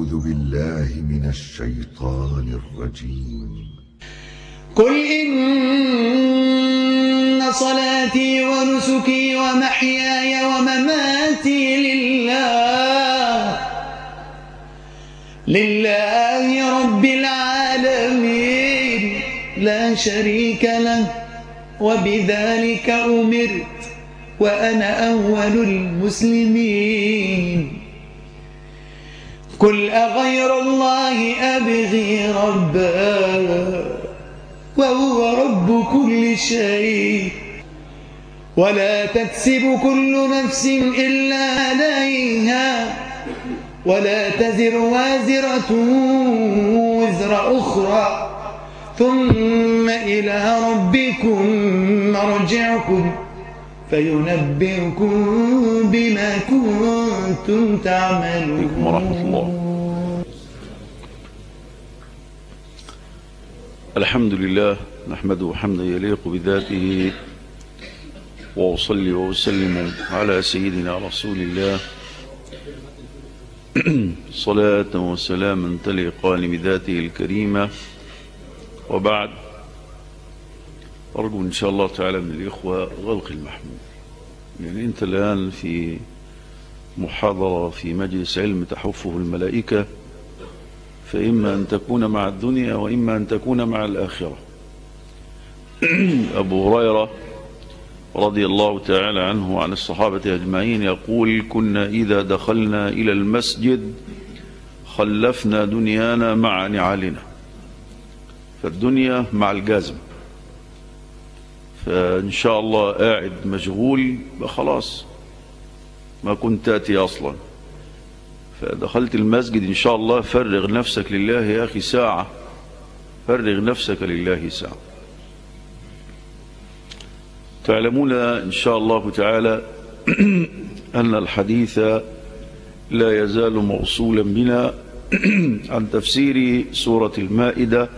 أعوذ بالله من الشيطان الرجيم قل إن صلاتي ونسكي ومحياي ومماتي لله لله رب العالمين لا شريك له وبذلك أمرت وأنا أول المسلمين قل أغير الله أبغي ربا وهو رب كل شيء ولا تكسب كل نفس إلا عليها ولا تزر وازرة وزر أخرى ثم إلى ربكم مرجعكم فينبئكم بما كنتم تعملون ورحمة الله الحمد لله نحمده حمدا يليق بذاته وأصلي وأسلم على سيدنا رسول الله صلاة وسلاما تليقان بذاته الكريمة وبعد أرجو إن شاء الله تعالى من الإخوة غلق المحمول يعني أنت الآن في محاضرة في مجلس علم تحفه الملائكة فإما أن تكون مع الدنيا وإما أن تكون مع الآخرة أبو هريرة رضي الله تعالى عنه وعن الصحابة أجمعين يقول كنا إذا دخلنا إلى المسجد خلفنا دنيانا مع نعالنا فالدنيا مع الجازم فإن شاء الله قاعد مشغول خلاص ما كنت تأتي أصلا فدخلت المسجد إن شاء الله فرغ نفسك لله يا أخي ساعة فرغ نفسك لله ساعة تعلمون إن شاء الله تعالى أن الحديث لا يزال موصولا بنا عن تفسير سورة المائدة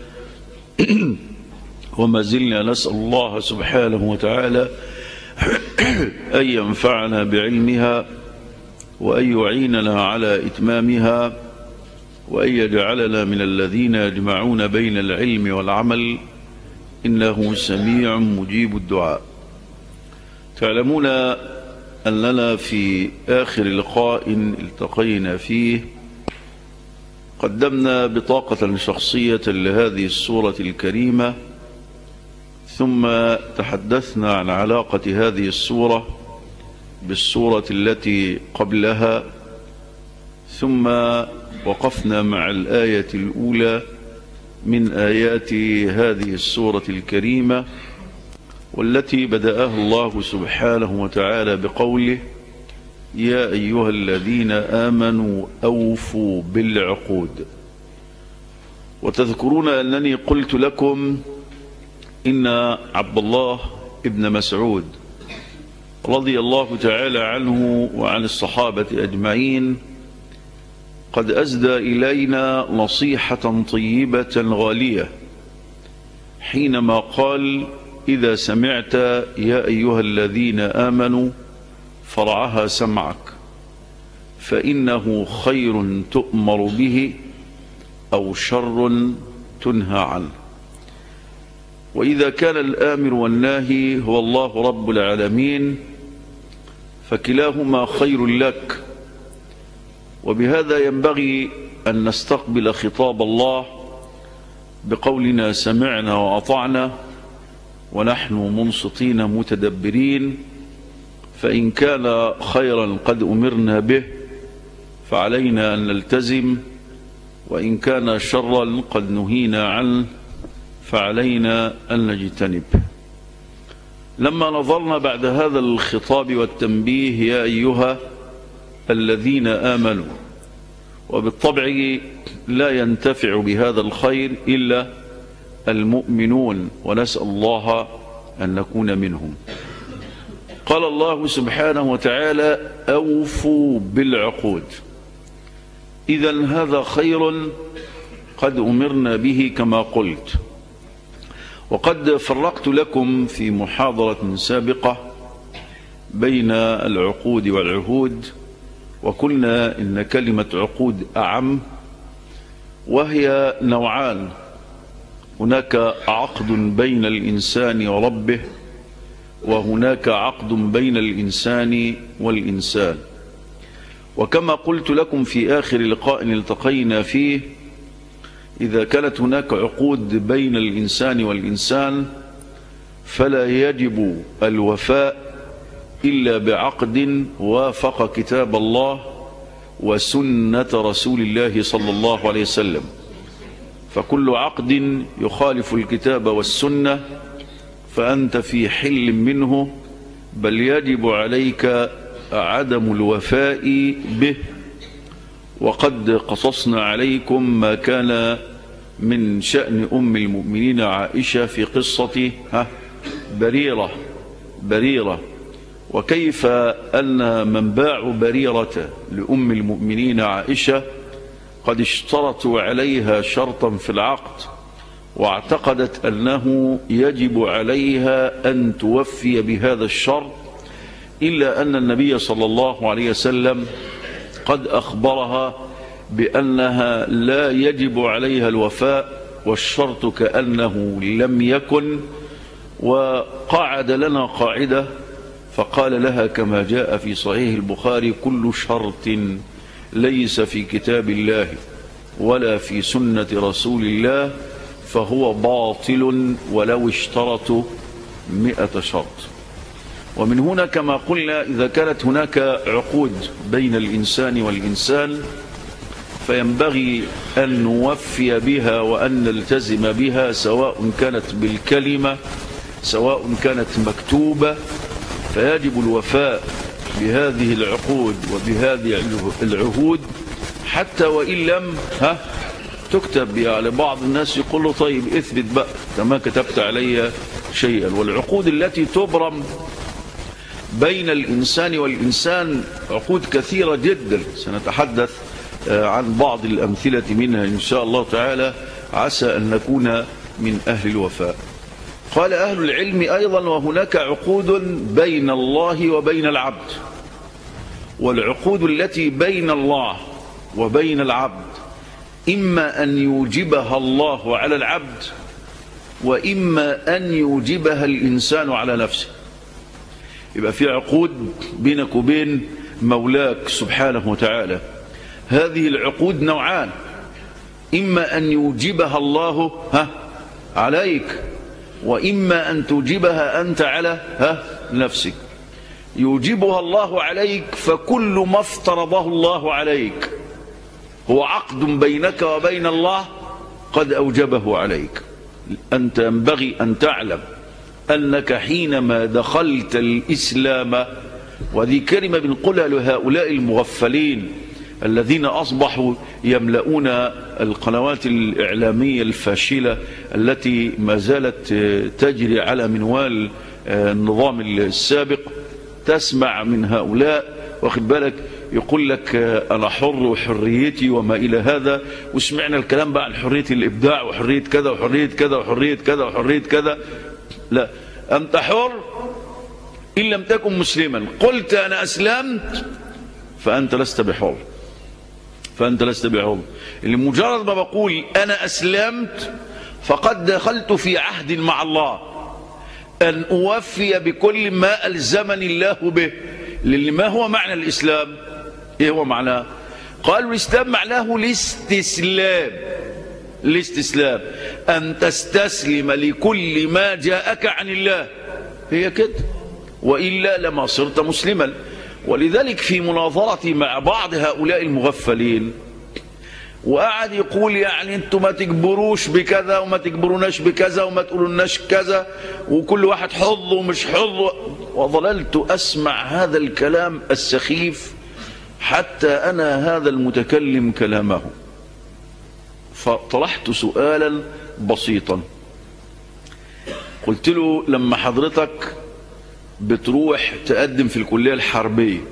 وما زلنا نسأل الله سبحانه وتعالى أن ينفعنا بعلمها وأن يعيننا على إتمامها وأن يجعلنا من الذين يجمعون بين العلم والعمل إنه سميع مجيب الدعاء تعلمون أننا في آخر لقاء التقينا فيه قدمنا بطاقة شخصية لهذه السورة الكريمة ثم تحدثنا عن علاقة هذه السورة بالسورة التي قبلها ثم وقفنا مع الآية الأولى من آيات هذه السورة الكريمة والتي بدأها الله سبحانه وتعالى بقوله يا أيها الذين آمنوا أوفوا بالعقود وتذكرون أنني قلت لكم إن عبد الله ابن مسعود رضي الله تعالى عنه وعن الصحابة أجمعين قد أزدى إلينا نصيحة طيبة غالية حينما قال إذا سمعت يا أيها الذين آمنوا فرعها سمعك فإنه خير تؤمر به أو شر تنهى عنه وإذا كان الآمر والناهي هو الله رب العالمين فكلاهما خير لك وبهذا ينبغي أن نستقبل خطاب الله بقولنا سمعنا وأطعنا ونحن منصتين متدبرين فإن كان خيرا قد أمرنا به فعلينا أن نلتزم وإن كان شرا قد نهينا عنه فعلينا أن نجتنب لما نظرنا بعد هذا الخطاب والتنبيه يا أيها الذين آمنوا وبالطبع لا ينتفع بهذا الخير إلا المؤمنون ونسأل الله أن نكون منهم قال الله سبحانه وتعالى أوفوا بالعقود إذا هذا خير قد أمرنا به كما قلت وقد فرقت لكم في محاضرة سابقة بين العقود والعهود وقلنا إن كلمة عقود أعم وهي نوعان هناك عقد بين الإنسان وربه وهناك عقد بين الإنسان والإنسان وكما قلت لكم في آخر لقاء التقينا فيه إذا كانت هناك عقود بين الإنسان والإنسان فلا يجب الوفاء إلا بعقد وافق كتاب الله وسنة رسول الله صلى الله عليه وسلم فكل عقد يخالف الكتاب والسنة فأنت في حل منه بل يجب عليك عدم الوفاء به وقد قصصنا عليكم ما كان من شأن أم المؤمنين عائشة في قصة ها بريرة بريرة وكيف أن من باعوا بريرة لأم المؤمنين عائشة قد اشترطوا عليها شرطا في العقد واعتقدت أنه يجب عليها أن توفي بهذا الشرط إلا أن النبي صلى الله عليه وسلم قد أخبرها بأنها لا يجب عليها الوفاء والشرط كأنه لم يكن وقعد لنا قاعدة فقال لها كما جاء في صحيح البخاري كل شرط ليس في كتاب الله ولا في سنة رسول الله فهو باطل ولو اشترطوا مئة شرط ومن هنا كما قلنا إذا كانت هناك عقود بين الإنسان والإنسان فينبغي أن نوفي بها وأن نلتزم بها سواء كانت بالكلمة سواء كانت مكتوبة فيجب الوفاء بهذه العقود وبهذه العهود حتى وإن لم ها تكتب يعني بعض الناس يقول له طيب اثبت بقى ما كتبت علي شيئا والعقود التي تبرم بين الإنسان والإنسان عقود كثيرة جدا سنتحدث عن بعض الأمثلة منها إن شاء الله تعالى عسى أن نكون من أهل الوفاء قال أهل العلم أيضا وهناك عقود بين الله وبين العبد والعقود التي بين الله وبين العبد إما أن يوجبها الله على العبد وإما أن يوجبها الإنسان على نفسه يبقى في عقود بينك وبين مولاك سبحانه وتعالى هذه العقود نوعان إما أن يوجبها الله ها عليك وإما أن توجبها أنت على ها نفسك يوجبها الله عليك فكل ما افترضه الله عليك هو عقد بينك وبين الله قد أوجبه عليك أنت ينبغي أن تعلم أنك حينما دخلت الإسلام وذي كلمة بنقولها لهؤلاء المغفلين الذين أصبحوا يملؤون القنوات الإعلامية الفاشلة التي ما زالت تجري على منوال النظام السابق تسمع من هؤلاء واخد بالك يقول لك أنا حر وحريتي وما إلى هذا وسمعنا الكلام بقى عن حرية الإبداع وحرية كذا وحرية كذا وحرية كذا وحرية كذا لا أنت حر إن لم تكن مسلما قلت أنا أسلمت فأنت لست بحر فأنت لست بحر لمجرد ما بقول أنا أسلمت فقد دخلت في عهد مع الله أن أوفي بكل ما ألزمني الله به لأن ما هو معنى الإسلام إيه هو معناه قال الإسلام معناه الاستسلام الاستسلام أن تستسلم لكل ما جاءك عن الله هي كده وإلا لما صرت مسلما ولذلك في مناظرتي مع بعض هؤلاء المغفلين وقعد يقول يعني انتوا ما تجبروش بكذا وما تجبروناش بكذا وما تقولوناش كذا وكل واحد حظ ومش حظ وظللت أسمع هذا الكلام السخيف حتى أنا هذا المتكلم كلامه فطرحت سؤالا بسيطا قلت له لما حضرتك بتروح تقدم في الكلية الحربية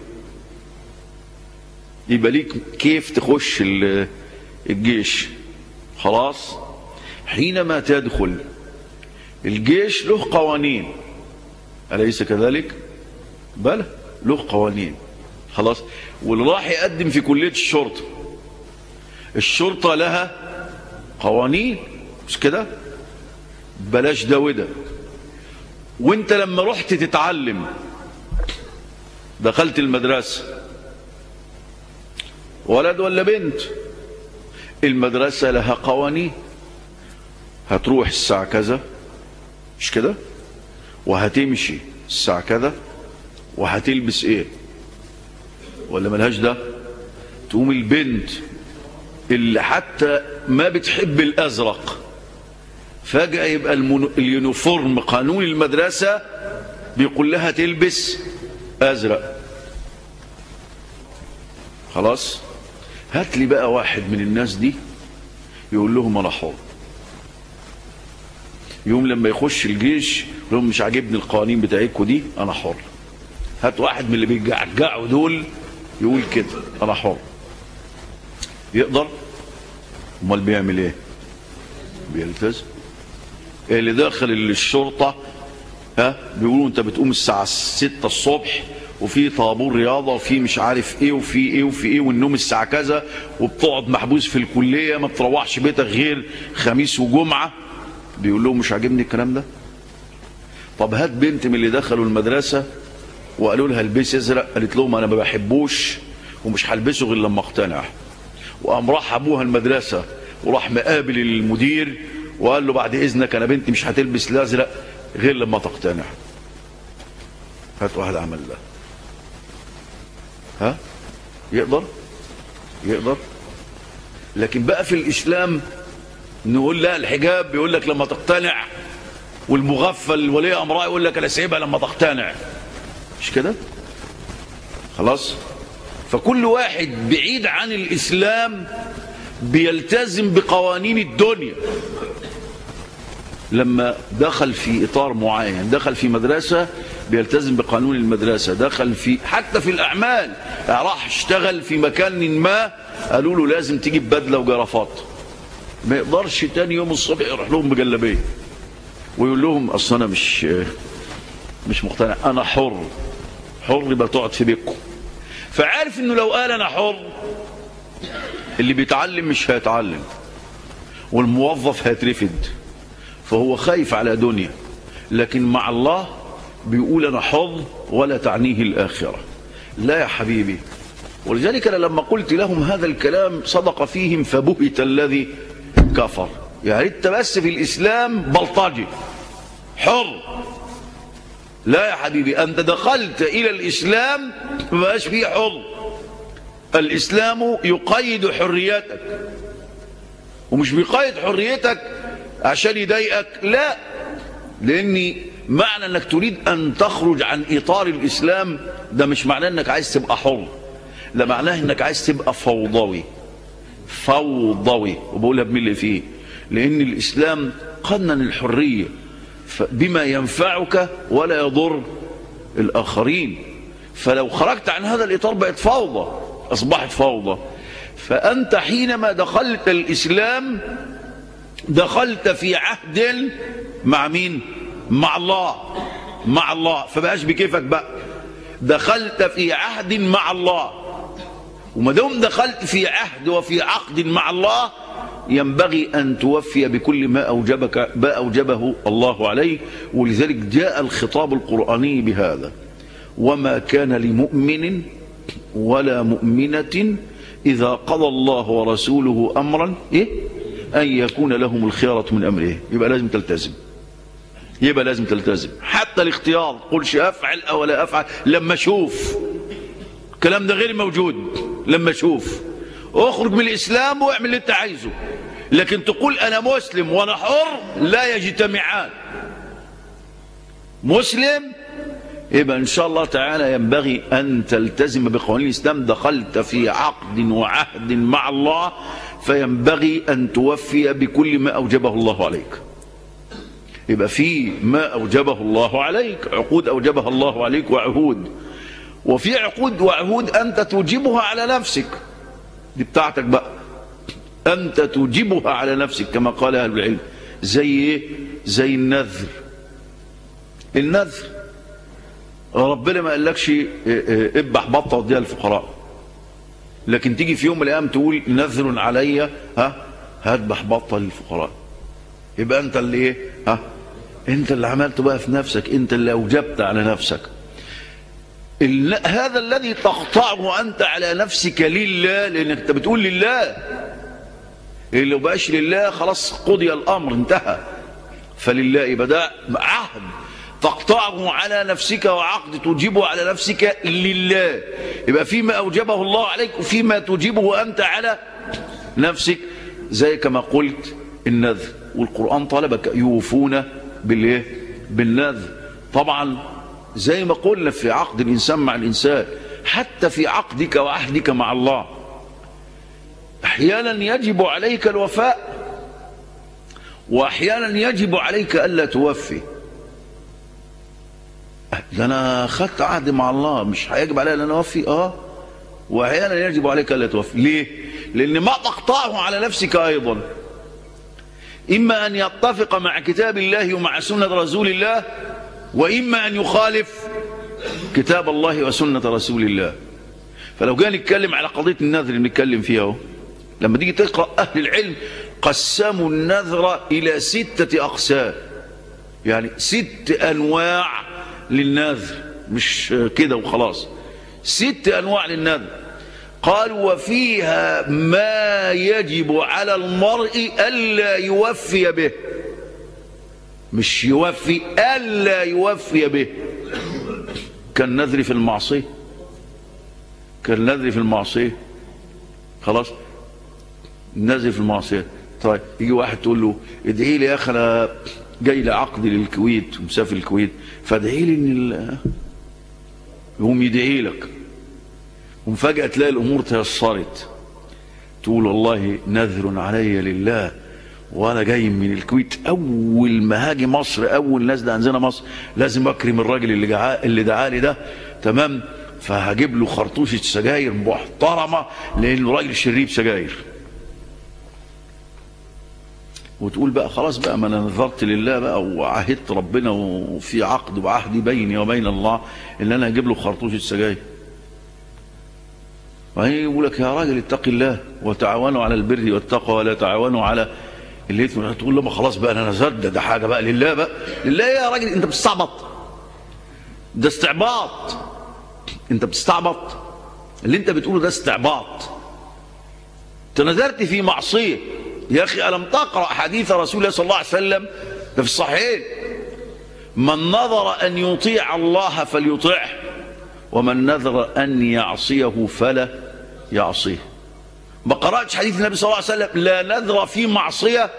يبقى ليك كيف تخش الجيش خلاص حينما تدخل الجيش له قوانين أليس كذلك بلى له قوانين خلاص واللي راح يقدم في كلية الشرطة الشرطة لها قوانين مش كده بلاش ده وده وانت لما رحت تتعلم دخلت المدرسة ولد ولا بنت المدرسة لها قوانين هتروح الساعة كذا مش كده وهتمشي الساعة كذا وهتلبس ايه ولا ملهاش ده تقوم البنت اللي حتى ما بتحب الازرق فجأة يبقى المون... اليونيفورم قانون المدرسة بيقول لها تلبس ازرق خلاص هات لي بقى واحد من الناس دي يقول لهم انا حر يوم لما يخش الجيش يقول لهم مش عاجبني القوانين بتاعتكم دي انا حر هات واحد من اللي بيجعجعوا دول يقول كده انا حر يقدر امال بيعمل ايه بيلتزم اللي داخل الشرطه ها بيقولوا انت بتقوم الساعه 6 الصبح وفي طابور رياضه وفي مش عارف ايه وفي ايه وفي ايه والنوم الساعه كذا وبتقعد محبوس في الكليه ما بتروحش بيتك غير خميس وجمعه بيقول لهم مش عاجبني الكلام ده طب هات بنت من اللي دخلوا المدرسه وقالوا لها البسي ازرق قالت لهم انا ما بحبوش ومش هلبسه غير لما اقتنع وقام راح ابوها المدرسه وراح مقابل المدير وقال له بعد اذنك انا بنتي مش هتلبس الازرق غير لما تقتنع هات واحد عمل ده ها يقدر يقدر لكن بقى في الاسلام نقول لا الحجاب بيقول لك لما تقتنع والمغفل ولي امراه يقول لك انا سايبها لما تقتنع مش كده خلاص فكل واحد بعيد عن الاسلام بيلتزم بقوانين الدنيا لما دخل في اطار معين دخل في مدرسه بيلتزم بقانون المدرسه دخل في حتى في الاعمال راح اشتغل في مكان ما قالوا له لازم تجيب بدله وجرافات ما يقدرش تاني يوم الصبح يروح لهم بجلابيه ويقول لهم اصل انا مش مش مقتنع انا حر حر يبقى تقعد في بيتكم فعارف انه لو قال انا حر اللي بيتعلم مش هيتعلم والموظف هيترفد فهو خايف على دنيا لكن مع الله بيقول انا حر ولا تعنيه الاخره لا يا حبيبي ولذلك انا لما قلت لهم هذا الكلام صدق فيهم فبهت الذي كفر يعني انت بس في الاسلام بلطجي حر لا يا حبيبي انت دخلت الى الاسلام ما بقاش فيه حر الاسلام يقيد حريتك ومش بيقيد حريتك عشان يضايقك لا لاني معنى انك تريد ان تخرج عن اطار الاسلام ده مش معناه انك عايز تبقى حر ده معناه انك عايز تبقى فوضوي فوضوي وبقولها بمين اللي فيه لان الاسلام قنن الحريه بما ينفعك ولا يضر الاخرين فلو خرجت عن هذا الاطار بقت فوضى اصبحت فوضى فانت حينما دخلت الاسلام دخلت في عهد مع مين مع الله مع الله فبقاش بكيفك بقى دخلت في عهد مع الله وما دام دخلت في عهد وفي عقد مع الله ينبغي أن توفي بكل ما أوجبك ما أوجبه الله عليك ولذلك جاء الخطاب القرآني بهذا وما كان لمؤمن ولا مؤمنة إذا قضى الله ورسوله أمرا إيه؟ أن يكون لهم الخيارة من أمره يبقى لازم تلتزم يبقى لازم تلتزم حتى الاختيار قلش أفعل أو لا أفعل لما أشوف الكلام ده غير موجود لما أشوف اخرج من الإسلام واعمل اللي أنت عايزه لكن تقول أنا مسلم وأنا حر لا يجتمعان مسلم يبقى إن شاء الله تعالى ينبغي أن تلتزم بقوانين الإسلام دخلت في عقد وعهد مع الله فينبغي أن توفي بكل ما أوجبه الله عليك يبقى في ما أوجبه الله عليك عقود أوجبها الله عليك وعهود وفي عقود وعهود أنت توجبها على نفسك دي بتاعتك بقى أنت توجبها على نفسك كما قال أهل العلم زي إيه؟ زي النذر النذر ربنا ما قالكش اذبح بطه وديها للفقراء لكن تيجي في يوم من الايام تقول نذر علي ها هذبح بطه للفقراء يبقى انت اللي ايه ها انت اللي عملته بقى في نفسك انت اللي اوجبت على نفسك ال- هذا الذي تقطعه انت على نفسك لله لانك انت بتقول لله اللي لو بقاش لله خلاص قضي الامر انتهى فلله يبقى ده عهد تقطعه على نفسك وعقد تجيبه على نفسك لله يبقى فيما اوجبه الله عليك وفيما تجيبه انت على نفسك زي كما قلت النذر والقران طلبك يوفون بالايه بالنذر طبعا زي ما قلنا في عقد الانسان مع الانسان حتى في عقدك وعهدك مع الله احيانا يجب عليك الوفاء واحيانا يجب عليك الا توفي ده انا خدت عهد مع الله مش هيجب علي ان انا اوفي اه واحيانا يجب عليك الا توفي ليه لان ما تقطعه على نفسك ايضا اما ان يتفق مع كتاب الله ومع سنه رسول الله واما ان يخالف كتاب الله وسنه رسول الله فلو جينا نتكلم على قضيه النذر اللي بنتكلم فيها اهو لما تيجي تقرا اهل العلم قسموا النذر الى سته اقسام يعني ست انواع للنذر مش كده وخلاص ست انواع للنذر قالوا وفيها ما يجب على المرء الا يوفي به مش يوفي الا يوفي به كالنذر في المعصيه كالنذر في المعصيه خلاص النذر في المعصيه طيب يجي واحد تقول له ادعي لي يا اخي انا جاي لي عقد للكويت ومسافر الكويت فادعي لي ان ال- يقوم يدعي لك ومفاجأة تلاقي الأمور تيسرت تقول والله نذر علي لله وأنا جاي من الكويت أول ما هاجي مصر أول ناس ده عندنا مصر لازم أكرم الراجل اللي جعا اللي دعالي ده تمام فهجيب له خرطوشة سجاير محترمة لأنه راجل شريب سجاير وتقول بقى خلاص بقى ما انا نذرت لله بقى وعهدت ربنا وفي عقد وعهد بيني وبين الله ان انا اجيب له خرطوشة سجاير وهي يقول لك يا راجل اتق الله وتعاونوا على البر والتقوى ولا تعاونوا على الاثم تقول له ما خلاص بقى انا نذرت ده, ده حاجه بقى لله بقى لله يا راجل انت بتستعبط ده استعباط انت بتستعبط اللي انت بتقوله ده استعباط تنذرت في معصيه يا اخي الم تقرا حديث رسول الله صلى الله عليه وسلم ده في الصحيحين من نظر ان يطيع الله فليطعه ومن نذر ان يعصيه فلا يعصيه ما قراتش حديث النبي صلى الله عليه وسلم لا نذر في معصيه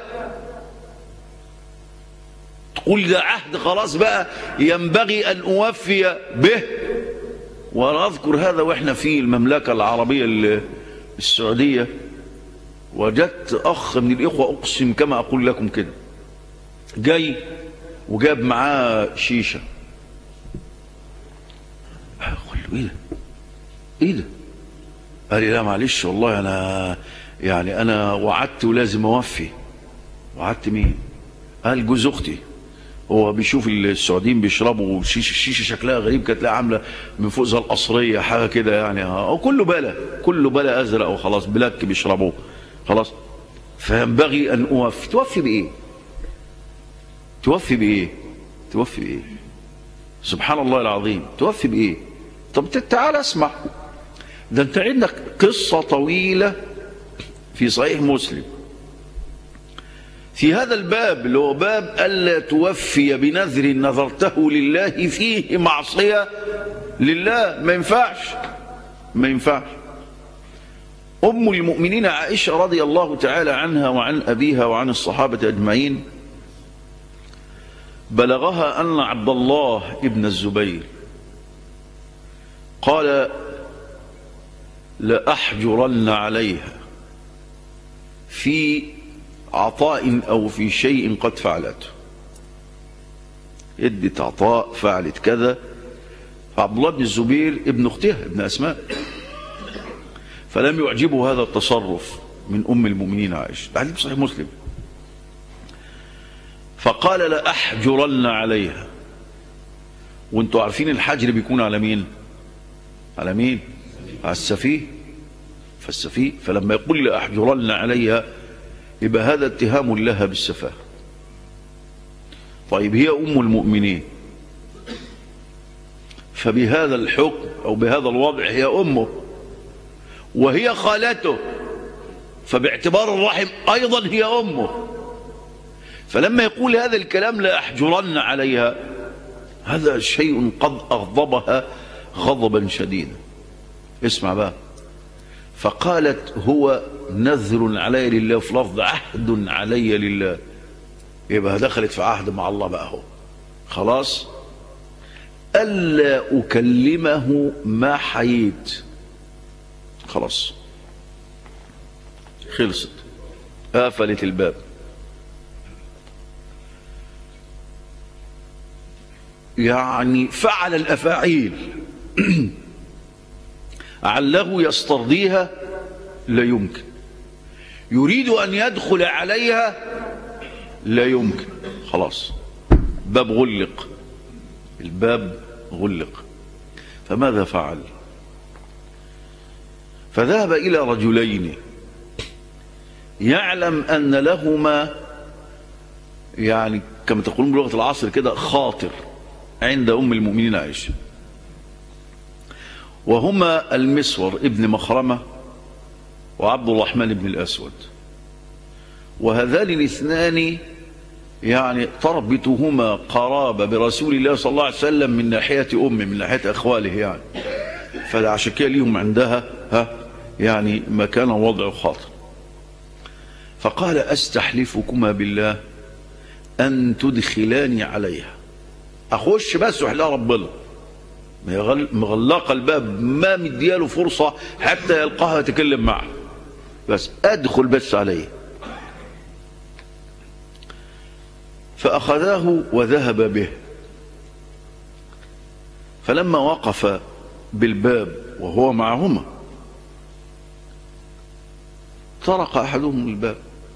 تقول ده عهد خلاص بقى ينبغي ان اوفي به ونذكر هذا واحنا في المملكه العربيه ال- السعوديه وجدت اخ من الاخوه اقسم كما اقول لكم كده جاي وجاب معاه شيشه قال له ايه ده ايه ده قال لي لا معلش والله انا يعني انا وعدت ولازم اوفي وعدت مين قال جوز اختي هو بيشوف السعوديين بيشربوا شيشه الشيشه شكلها غريب كانت تلاقيها عامله من فوق زي القصريه حاجه كده يعني او كله بلا كله بلا ازرق وخلاص بلاك بيشربوه خلاص فينبغي ان اوفي توفي بايه توفي بايه توفي بايه سبحان الله العظيم توفي بايه طب تعال اسمع ده انت عندك قصه طويله في صحيح مسلم في هذا الباب اللي هو باب الا توفي بنذر نذرته لله فيه معصيه لله ما ينفعش ما ينفعش ام المؤمنين عائشه رضي الله تعالى عنها وعن ابيها وعن الصحابه اجمعين بلغها ان عبد الله ابن الزبير قال لاحجرن عليها في عطاء او في شيء قد فعلته ادت عطاء فعلت كذا فعبد الله بن الزبير ابن اختها ابن اسماء فلم يعجبه هذا التصرف من ام المؤمنين عائشه ده حديث صحيح مسلم فقال لاحجرن عليها وانتوا عارفين الحجر بيكون على مين على مين على السفيه فالسفيه فلما يقول لاحجرن عليها يبقى هذا اتهام لها بالسفاهة طيب هي أم المؤمنين فبهذا الحكم أو بهذا الوضع هي أمه وهي خالته فباعتبار الرحم أيضا هي أمه فلما يقول هذا الكلام لا أحجرن عليها هذا شيء قد أغضبها غضبا شديدا اسمع بقى فقالت هو نذر علي لله في لفظ عهد علي لله يبقى دخلت في عهد مع الله بقى هو خلاص ألا أكلمه ما حييت خلاص خلصت قفلت الباب يعني فعل الأفاعيل عله يسترضيها لا يمكن يريد أن يدخل عليها لا يمكن خلاص باب غلق الباب غلق فماذا فعل فذهب إلى رجلين يعلم أن لهما يعني كما تقولون بلغة العصر كده خاطر عند أم المؤمنين عائشة وهما المسور ابن مخرمة وعبد الرحمن بن الأسود وهذان الاثنان يعني تربطهما قرابة برسول الله صلى الله عليه وسلم من ناحية أمه من ناحية أخواله يعني فعشان كده ليهم عندها ها يعني مكان وضع خاطر فقال أستحلفكما بالله أن تدخلاني عليها أخش بس وحلها ربنا مغلقة الباب ما مدياله فرصة حتى يلقاها يتكلم معه بس أدخل بس عليه فأخذاه وذهب به فلما وقف بالباب وهو معهما طرق أحدهم الباب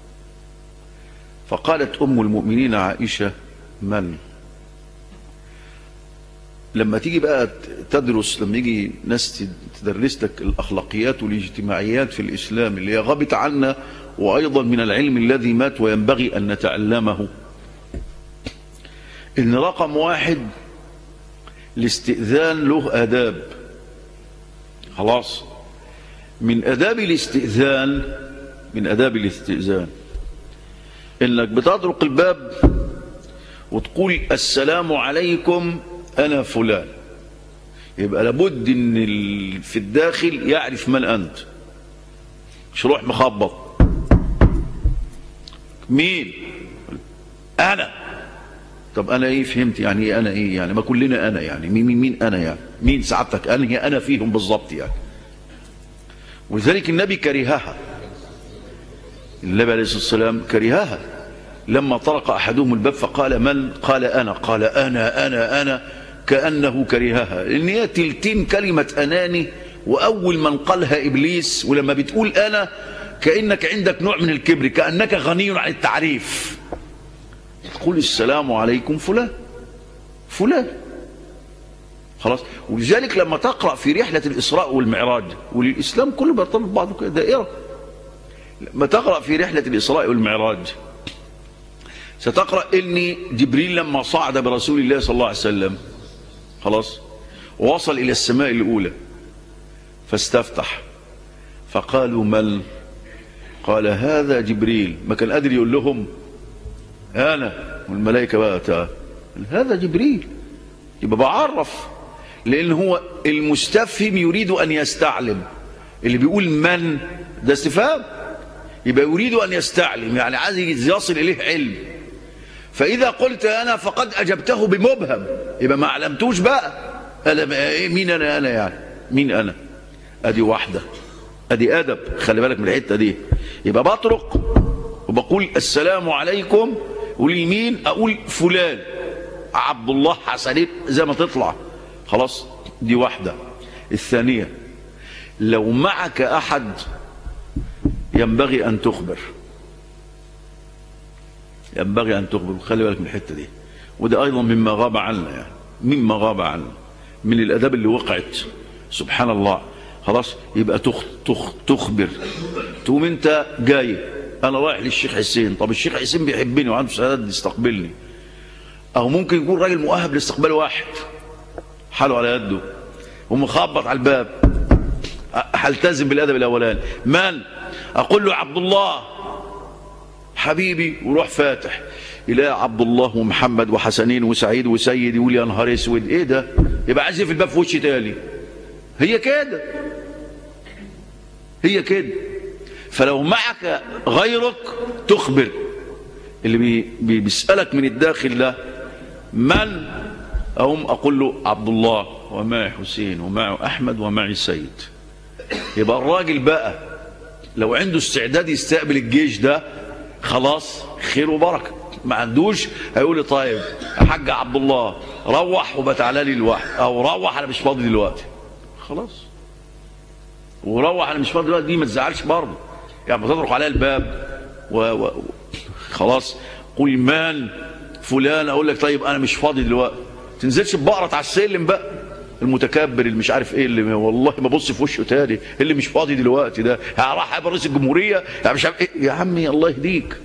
فقالت أم المؤمنين عائشة من لما تيجي بقى تدرس لما يجي ناس تدرس لك الأخلاقيات والاجتماعيات في الإسلام اللي هي غابت عنا وأيضا من العلم الذي مات وينبغي أن نتعلمه إن رقم واحد الاستئذان له آداب خلاص من آداب الاستئذان من آداب الاستئذان إنك بتطرق الباب وتقول السلام عليكم أنا فلان يبقى لابد ان في الداخل يعرف من أنت مش روح مخبط مين أنا طب أنا إيه فهمت يعني إيه أنا إيه يعني ما كلنا أنا يعني مين مين, مين أنا يعني مين سعادتك أنا هي أنا فيهم بالظبط يعني ولذلك النبي كرهها النبي عليه الصلاة والسلام كرهها لما طرق أحدهم الباب فقال من قال أنا قال أنا أنا أنا كأنه كرهها لأن هي تلتين كلمة أناني وأول من قالها إبليس ولما بتقول أنا كأنك عندك نوع من الكبر كأنك غني عن التعريف تقول السلام عليكم فلان فلان خلاص ولذلك لما تقرأ في رحلة الإسراء والمعراج والإسلام كله بيرتبط بعضه كده دائرة لما تقرأ في رحلة الإسراء والمعراج ستقرأ إن جبريل لما صعد برسول الله صلى الله عليه وسلم خلاص ووصل إلى السماء الأولى فاستفتح فقالوا من قال هذا جبريل ما كان قادر يقول لهم أنا والملائكة بقى تعالى هذا جبريل يبقى بعرف لأن هو المستفهم يريد أن يستعلم اللي بيقول من ده استفهام يبقى يريد أن يستعلم يعني عايز يصل إليه علم فإذا قلت أنا فقد أجبته بمبهم يبقى ما علمتوش بقى أنا إيه مين أنا أنا يعني مين أنا أدي واحدة أدي أدب خلي بالك من الحتة دي يبقى بطرق وبقول السلام عليكم واليمين أقول فلان عبد الله حسنين زي ما تطلع خلاص دي واحدة الثانية لو معك أحد ينبغي أن تخبر ينبغي أن تخبر خلي بالك من الحتة دي وده أيضا مما غاب عنا يعني مما غاب عنا من الأداب اللي وقعت سبحان الله خلاص يبقى تخ تخ تخبر تقوم انت جاي انا رايح للشيخ حسين طب الشيخ حسين بيحبني وعنده استعداد يستقبلني او ممكن يكون راجل مؤهب لاستقبال واحد حاله على يده ومخبط على الباب هلتزم بالادب الاولاني من اقول له عبد الله حبيبي وروح فاتح يلاقي عبد الله ومحمد وحسنين وسعيد وسيد يقول يا نهار اسود ايه ده يبقى عايز يقفل الباب في وشي تاني هي كده هي كده فلو معك غيرك تخبر اللي بي بي بيسألك من الداخل ده من أقوم أقول له عبد الله ومعي حسين ومعي أحمد ومعي سيد يبقى الراجل بقى لو عنده استعداد يستقبل الجيش ده خلاص خير وبركه ما عندوش هيقول لي طيب يا حاج عبد الله روح وبتعالى لي لوحدي او روح انا مش فاضي دلوقتي خلاص وروح انا مش فاضي دلوقتي دي ما تزعلش برضه يعني بتطرق عليها الباب و... و... خلاص قل مان فلان اقول لك طيب انا مش فاضي دلوقتي تنزلش ببقرة على السلم بقى المتكبر اللي مش عارف ايه اللي والله ما بص في وشه تاني اللي مش فاضي دلوقتي ده راح ابقى رئيس الجمهوريه يعني مش عارف ايه يا عمي الله يهديك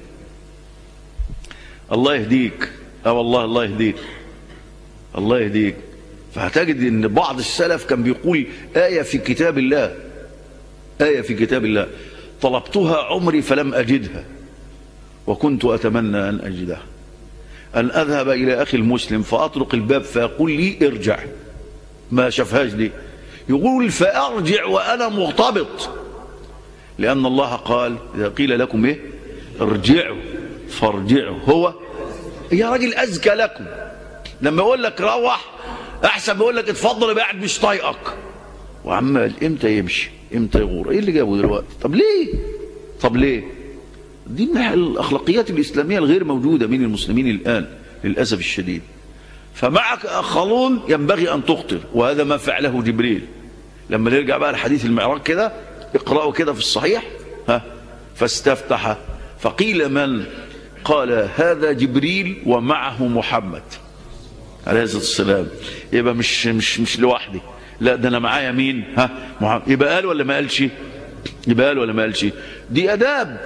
الله يهديك اه والله الله يهديك الله يهديك فهتجد ان بعض السلف كان بيقول آية في كتاب الله آية في كتاب الله طلبتها عمري فلم أجدها وكنت أتمنى أن أجدها أن أذهب إلى أخي المسلم فأطرق الباب فيقول لي ارجع ما شافهاش دي يقول فأرجع وأنا مغتبط لأن الله قال إذا قيل لكم إيه ارجعوا فارجعوا هو يا راجل أزكى لكم لما يقول لك روح أحسن ما يقول لك اتفضل يبقى قاعد مش طايقك وعمال امتى يمشي امتى يغور ايه اللي جابه دلوقتي طب ليه طب ليه دي من الاخلاقيات الاسلاميه الغير موجوده بين المسلمين الان للاسف الشديد فمعك اخرون ينبغي ان تخطر وهذا ما فعله جبريل لما نرجع بقى لحديث المعراج كده اقرأوا كده في الصحيح ها فاستفتح فقيل من قال هذا جبريل ومعه محمد عليه الصلاه والسلام يبقى مش مش مش لوحدي لا ده انا معايا مين ها محمد يبقى قال ولا ما قالش يبقى قال ولا ما قالش دي اداب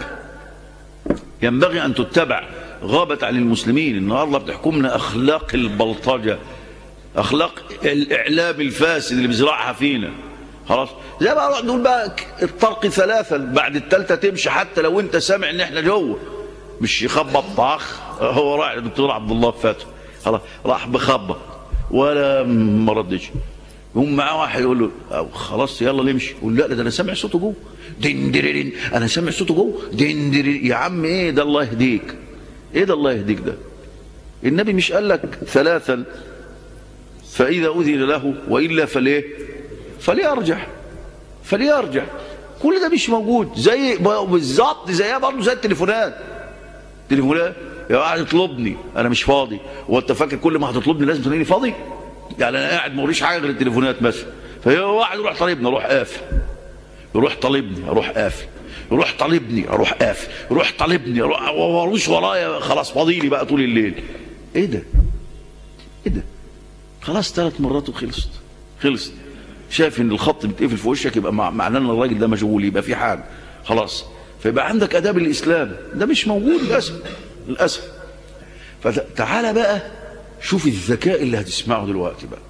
ينبغي ان تتبع غابت عن المسلمين النهارده بتحكمنا اخلاق البلطجه اخلاق الاعلام الفاسد اللي بيزرعها فينا خلاص زي بقى نقول بقى الطرق ثلاثا بعد الثالثه تمشي حتى لو انت سامع ان احنا جوه مش يخبط طاخ هو رايح الدكتور عبد الله فاتح خلاص راح بخبط ولا ما ردش يقوم معاه واحد يقول له أو خلاص يلا نمشي يقول لا ده انا سامع صوته جوه دين دين انا سامع صوته جوه دين دين يا عم ايه ده الله يهديك ايه ده الله يهديك ده النبي مش قال لك ثلاثا فاذا اذن له والا فليه فليرجع فليرجع كل ده مش موجود زي بالظبط زيها برضه زي التليفونات تليفونات يا واحد اطلبني انا مش فاضي هو انت فاكر كل ما هتطلبني لازم تلاقيني فاضي يعني انا قاعد موريش حاجه غير التليفونات مثلا فهي واحد يروح طالبني اروح قافل يروح طالبني اروح قافل يروح طالبني اروح قافل يروح طالبني اروح وروش ورايا خلاص فاضي لي بقى طول الليل ايه ده ايه ده خلاص ثلاث مرات وخلصت خلصت شايف ان الخط بيتقفل في وشك يبقى معناه ان الراجل ده مشغول يبقى في حاجه خلاص فيبقى عندك اداب الاسلام ده مش موجود للاسف للاسف فتعالى بقى شوف الذكاء اللي هتسمعه دلوقتي بقى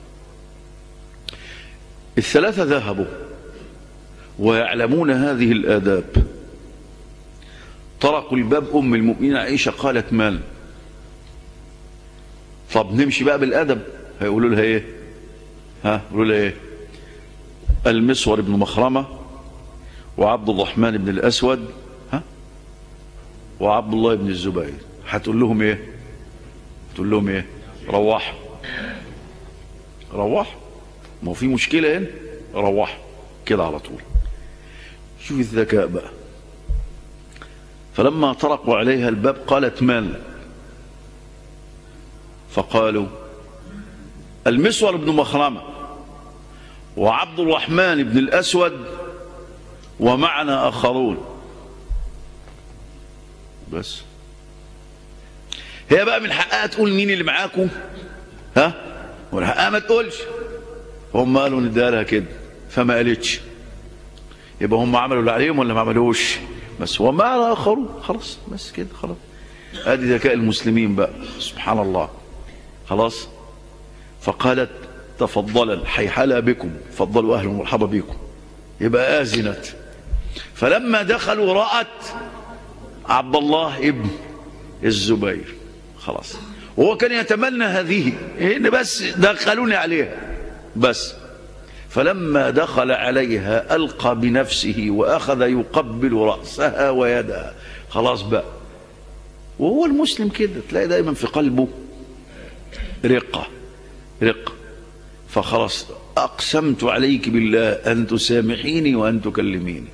الثلاثة ذهبوا ويعلمون هذه الآداب طرقوا الباب أم المؤمنين عائشة قالت مال طب نمشي بقى بالأدب هيقولوا لها إيه ها يقولوا لها إيه المسور بن مخرمة وعبد الرحمن بن الأسود ها وعبد الله بن الزبير هتقول لهم إيه تقول لهم إيه روحوا روحوا ما هو في مشكلة هنا روحوا كده على طول شوف الذكاء بقى فلما طرقوا عليها الباب قالت من فقالوا المسور بن مخرمة وعبد الرحمن بن الأسود ومعنا آخرون بس هي بقى من حقها تقول مين اللي معاكم ها ومن حقها ما تقولش هم قالوا نديها لها كده فما قالتش يبقى هم عملوا اللي عليهم ولا ما عملوش بس ومعنا آخرون خلاص بس كده خلاص ادي ذكاء المسلمين بقى سبحان الله خلاص فقالت تفضلا حيحلا بكم فضلوا اهلا ومرحبا بكم يبقى آذنت فلما دخلوا رأت عبد الله ابن الزبير خلاص وهو كان يتمنى هذه ان بس دخلوني عليها بس فلما دخل عليها ألقى بنفسه وأخذ يقبل رأسها ويدها خلاص بقى وهو المسلم كده تلاقي دايما في قلبه رقة رقة فخلاص أقسمت عليك بالله أن تسامحيني وأن تكلميني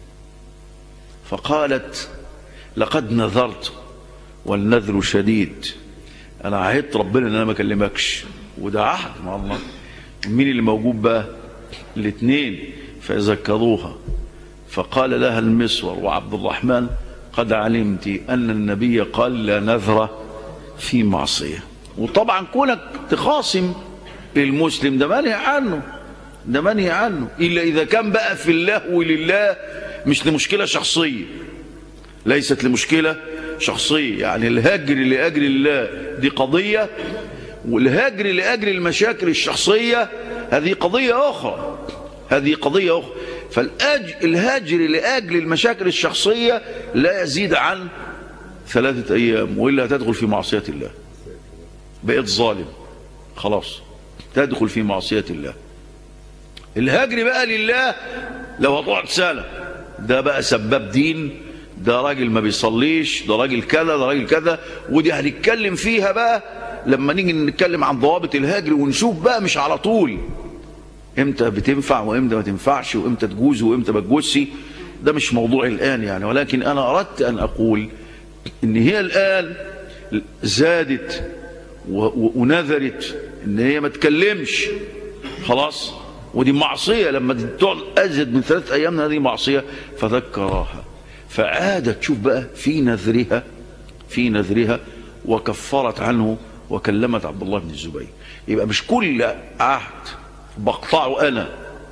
فقالت لقد نذرت والنذر شديد أنا عهدت ربنا أن أنا ما أكلمكش وده عهد مع الله مين اللي موجود بقى الاثنين فذكروها فقال لها المسور وعبد الرحمن قد علمت أن النبي قال لا نذر في معصية وطبعا كونك تخاصم المسلم ده منهي عنه ده منهي عنه إلا إذا كان بقى في الله ولله مش لمشكلة شخصية ليست لمشكلة شخصية يعني الهجر لأجل الله دي قضية والهجر لأجل المشاكل الشخصية هذه قضية أخرى هذه قضية أخرى فالهجر لأجل المشاكل الشخصية لا يزيد عن ثلاثة أيام وإلا تدخل في معصية الله بقيت ظالم خلاص تدخل في معصية الله الهجر بقى لله لو هتقعد سنة ده بقى سباب دين ده راجل ما بيصليش ده راجل كذا ده راجل كذا ودي هنتكلم فيها بقى لما نيجي نتكلم عن ضوابط الهجر ونشوف بقى مش على طول امتى بتنفع وامتى ما تنفعش وامتى تجوز وامتى ما تجوزش ده مش موضوع الآن يعني ولكن أنا أردت أن أقول إن هي الآن زادت ونذرت إن هي ما تكلمش خلاص ودي معصية لما تقعد أزيد من ثلاثة أيام هذه معصية فذكراها فعادت شوف بقى في نذرها في نذرها وكفرت عنه وكلمت عبد الله بن الزبير يبقى مش كل عهد بقطعه انا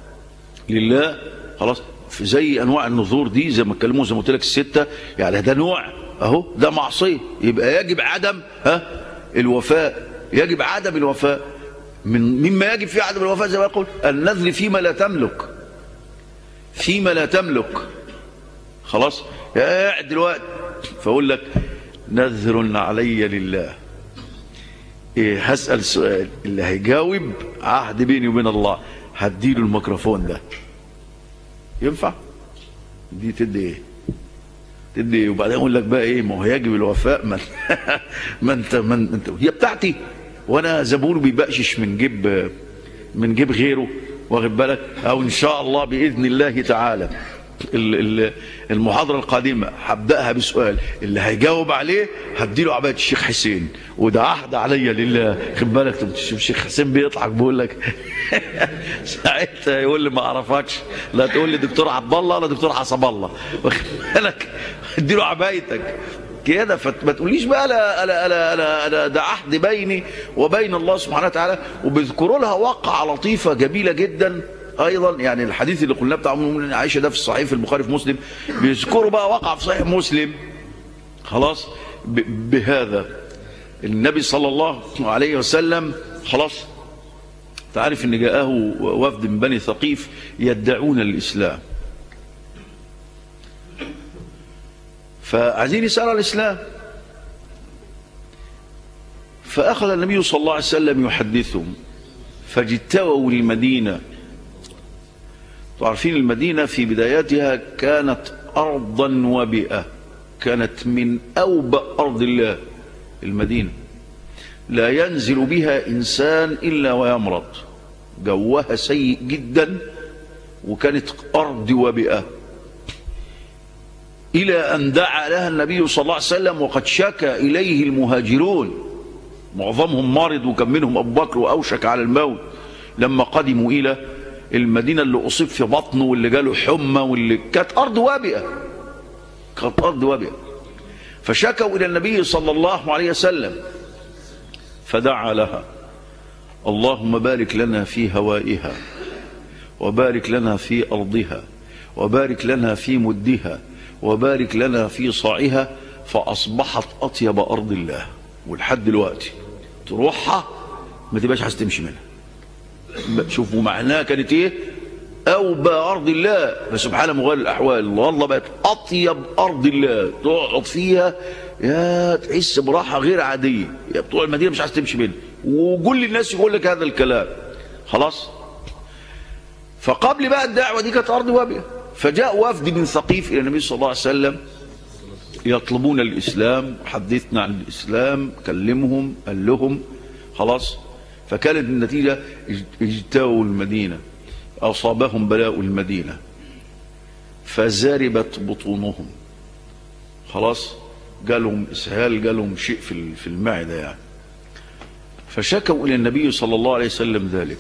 لله خلاص في زي انواع النذور دي زي ما اتكلموا زي ما قلت لك السته يعني ده نوع اهو ده معصيه يبقى يجب عدم ها الوفاء يجب عدم الوفاء من مما يجب فيه عدم الوفاء زي ما يقول النذر فيما لا تملك فيما لا تملك خلاص قاعد دلوقتي فاقول لك نذر علي لله إيه هسأل سؤال اللي هيجاوب عهد بيني وبين الله هديله الميكروفون ده ينفع دي تدي ايه تدي ايه وبعدين اقول لك بقى ايه ما هو يجب الوفاء ما ما انت ما انت هي بتاعتي وانا زبون بيبقشش من جيب من جيب غيره واخد بالك او ان شاء الله باذن الله تعالى المحاضرة القادمة هبدأها بسؤال اللي هيجاوب عليه هديله عباية الشيخ حسين وده عهد عليا لله خد بالك الشيخ حسين بيضحك بيقول لك ساعتها يقول لي ما اعرفكش لا تقول لي دكتور عبد الله ولا دكتور حسب الله واخد بالك اديله عبايتك كده فما تقوليش بقى لا لا لا لا لا ده عهد بيني وبين الله سبحانه وتعالى وبيذكروا لها واقعة لطيفة جميلة جدا ايضا يعني الحديث اللي قلناه بتاع ام المؤمنين عائشه ده في الصحيح في البخاري في مسلم بيذكروا بقى وقع في صحيح مسلم خلاص بهذا النبي صلى الله عليه وسلم خلاص تعرف ان جاءه وفد من بني ثقيف يدعون الاسلام فعايزين يسالوا الاسلام فاخذ النبي صلى الله عليه وسلم يحدثهم فاجتووا المدينه تعرفين المدينة في بداياتها كانت أرضا وبئة كانت من أوبأ أرض الله المدينة لا ينزل بها إنسان إلا ويمرض جوها سيء جدا وكانت أرض وبئة إلى أن دعا لها النبي صلى الله عليه وسلم وقد شكى إليه المهاجرون معظمهم مرض وكان منهم أبو بكر وأوشك على الموت لما قدموا إلى المدينة اللي أصيب في بطنه واللي جاله حمى واللي كانت أرض وابئة كانت أرض وابئة فشكوا إلى النبي صلى الله عليه وسلم فدعا لها اللهم بارك لنا في هوائها وبارك لنا في أرضها وبارك لنا في مدها وبارك لنا في صاعها فأصبحت أطيب أرض الله ولحد دلوقتي تروحها ما تبقاش عايز تمشي منها شوفوا معناها كانت ايه أوبى أرض الله فسبحان مغير الأحوال والله بقت أطيب أرض الله تقعد فيها يا تحس براحة غير عادية يا بتوع المدينة مش عايز تمشي منها وكل الناس يقول لك هذا الكلام خلاص فقبل بقى الدعوة دي كانت أرض وابية فجاء وفد من ثقيف إلى النبي صلى الله عليه وسلم يطلبون الإسلام حدثنا عن الإسلام كلمهم قال لهم خلاص فكانت النتيجة اجتاوا المدينة أصابهم بلاء المدينة فزربت بطونهم خلاص جالهم إسهال جالهم شيء في في المعدة يعني فشكوا إلى النبي صلى الله عليه وسلم ذلك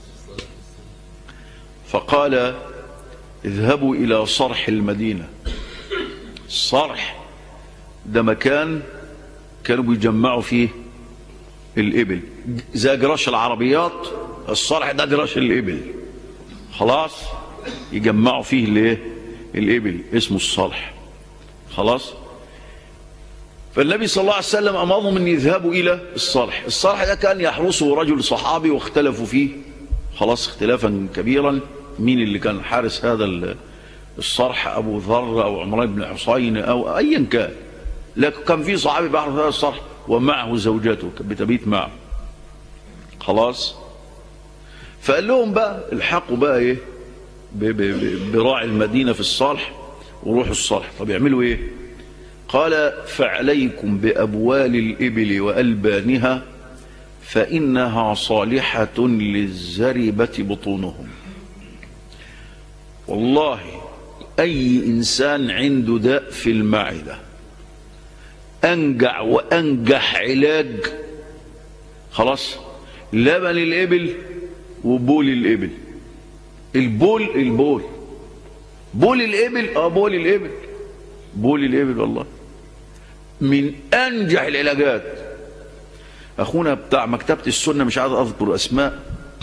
فقال اذهبوا إلى صرح المدينة الصرح ده مكان كانوا بيجمعوا فيه الإبل زي جراش العربيات الصرح ده جراش الإبل خلاص يجمعوا فيه الايه الإبل اسمه الصرح خلاص فالنبي صلى الله عليه وسلم أمرهم أن يذهبوا إلى الصرح الصرح ده كان يحرسه رجل صحابي واختلفوا فيه خلاص اختلافا كبيرا مين اللي كان حارس هذا الصرح أبو ذر أو عمران بن حصين أو أيا كان لكن كان في صحابي بيحرس هذا الصرح ومعه زوجته كانت بتبيت معه خلاص فقال لهم بقى الحقوا بقى ايه براعي المدينة في الصالح وروحوا الصالح طب يعملوا ايه قال فعليكم بأبوال الإبل وألبانها فإنها صالحة للزربة بطونهم والله أي إنسان عنده داء في المعدة أنجع وأنجح علاج خلاص لبن الإبل وبول الإبل البول البول بول الإبل اه بول الإبل بول الإبل والله من أنجح العلاجات أخونا بتاع مكتبة السنة مش عايز أذكر أسماء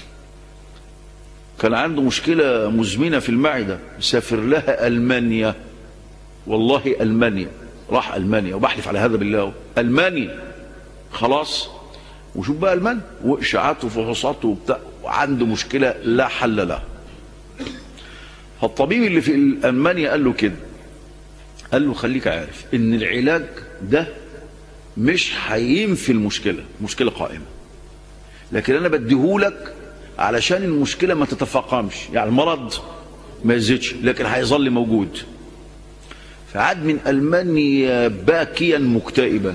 كان عنده مشكلة مزمنة في المعدة سافر لها ألمانيا والله ألمانيا راح ألمانيا وبحلف على هذا بالله ألمانيا خلاص وشوف بقى ألمانيا وإشاعاته وفحوصاته وبتاع وعنده مشكلة لا حل لها فالطبيب اللي في ألمانيا قال له كده قال له خليك عارف ان العلاج ده مش هينفي المشكلة مشكلة قائمة لكن انا بديهولك علشان المشكلة ما تتفاقمش يعني المرض ما يزيدش لكن هيظل موجود فعاد من ألمانيا باكيا مكتئبا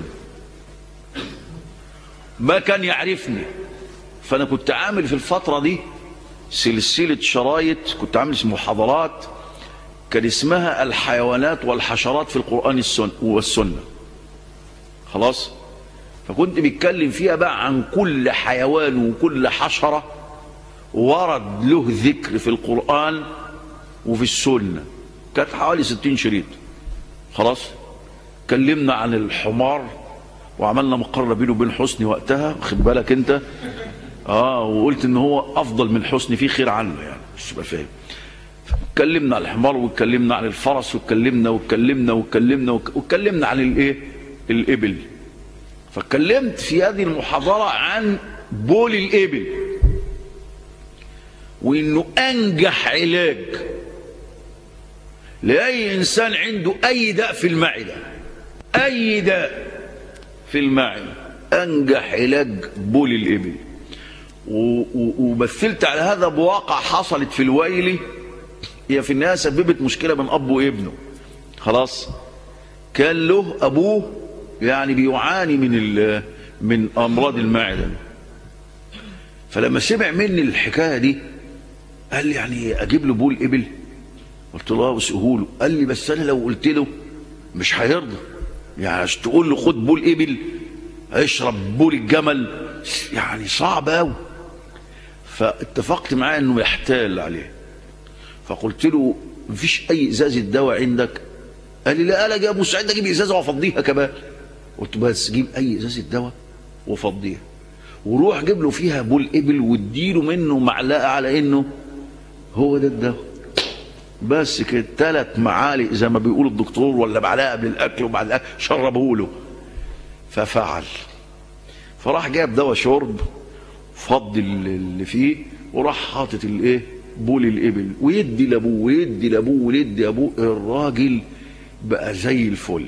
ما كان يعرفني فأنا كنت عامل في الفترة دي سلسلة شرايط كنت عامل محاضرات كان اسمها الحيوانات والحشرات في القرآن والسنة خلاص فكنت بيتكلم فيها بقى عن كل حيوان وكل حشرة ورد له ذكر في القرآن وفي السنة كانت حوالي ستين شريط خلاص كلمنا عن الحمار وعملنا مقارنة بينه وبين حسني وقتها خد بالك انت اه وقلت ان هو افضل من حسني في خير عنه يعني مش تبقى فاهم اتكلمنا عن الحمار واتكلمنا عن الفرس واتكلمنا واتكلمنا واتكلمنا واتكلمنا عن الايه الابل فاتكلمت في هذه المحاضرة عن بول الابل وانه انجح علاج لاي انسان عنده اي داء في المعدة اي داء في المعدة انجح علاج بول الابل ومثلت على هذا بواقع حصلت في الويلي هي في النهايه سببت مشكله بين اب وابنه خلاص كان له ابوه يعني بيعاني من من امراض المعده فلما سمع مني الحكايه دي قال لي يعني اجيب له بول ابل قلت له واسقه له قال لي بس انا لو قلت له مش هيرضى يعني عشان تقول له خد بول ابل اشرب بول الجمل يعني صعب قوي فاتفقت معاه انه يحتال عليه فقلت له مفيش اي ازازه دواء عندك قال لي لا لا يا ابو سعيد اجيب ازازه وافضيها كمان قلت بس جيب اي ازازه دواء وفضيها وروح جيب له فيها بول ابل واديله منه معلقه على انه هو ده الدواء بس كده ثلاث معالق زي ما بيقول الدكتور ولا معلقه قبل الاكل وبعد الاكل شربوا له ففعل فراح جاب دواء شرب فض اللي فيه وراح حاطط الايه بول الابل ويدي لابوه ويدي لابوه ويدي لابوه الراجل بقى زي الفل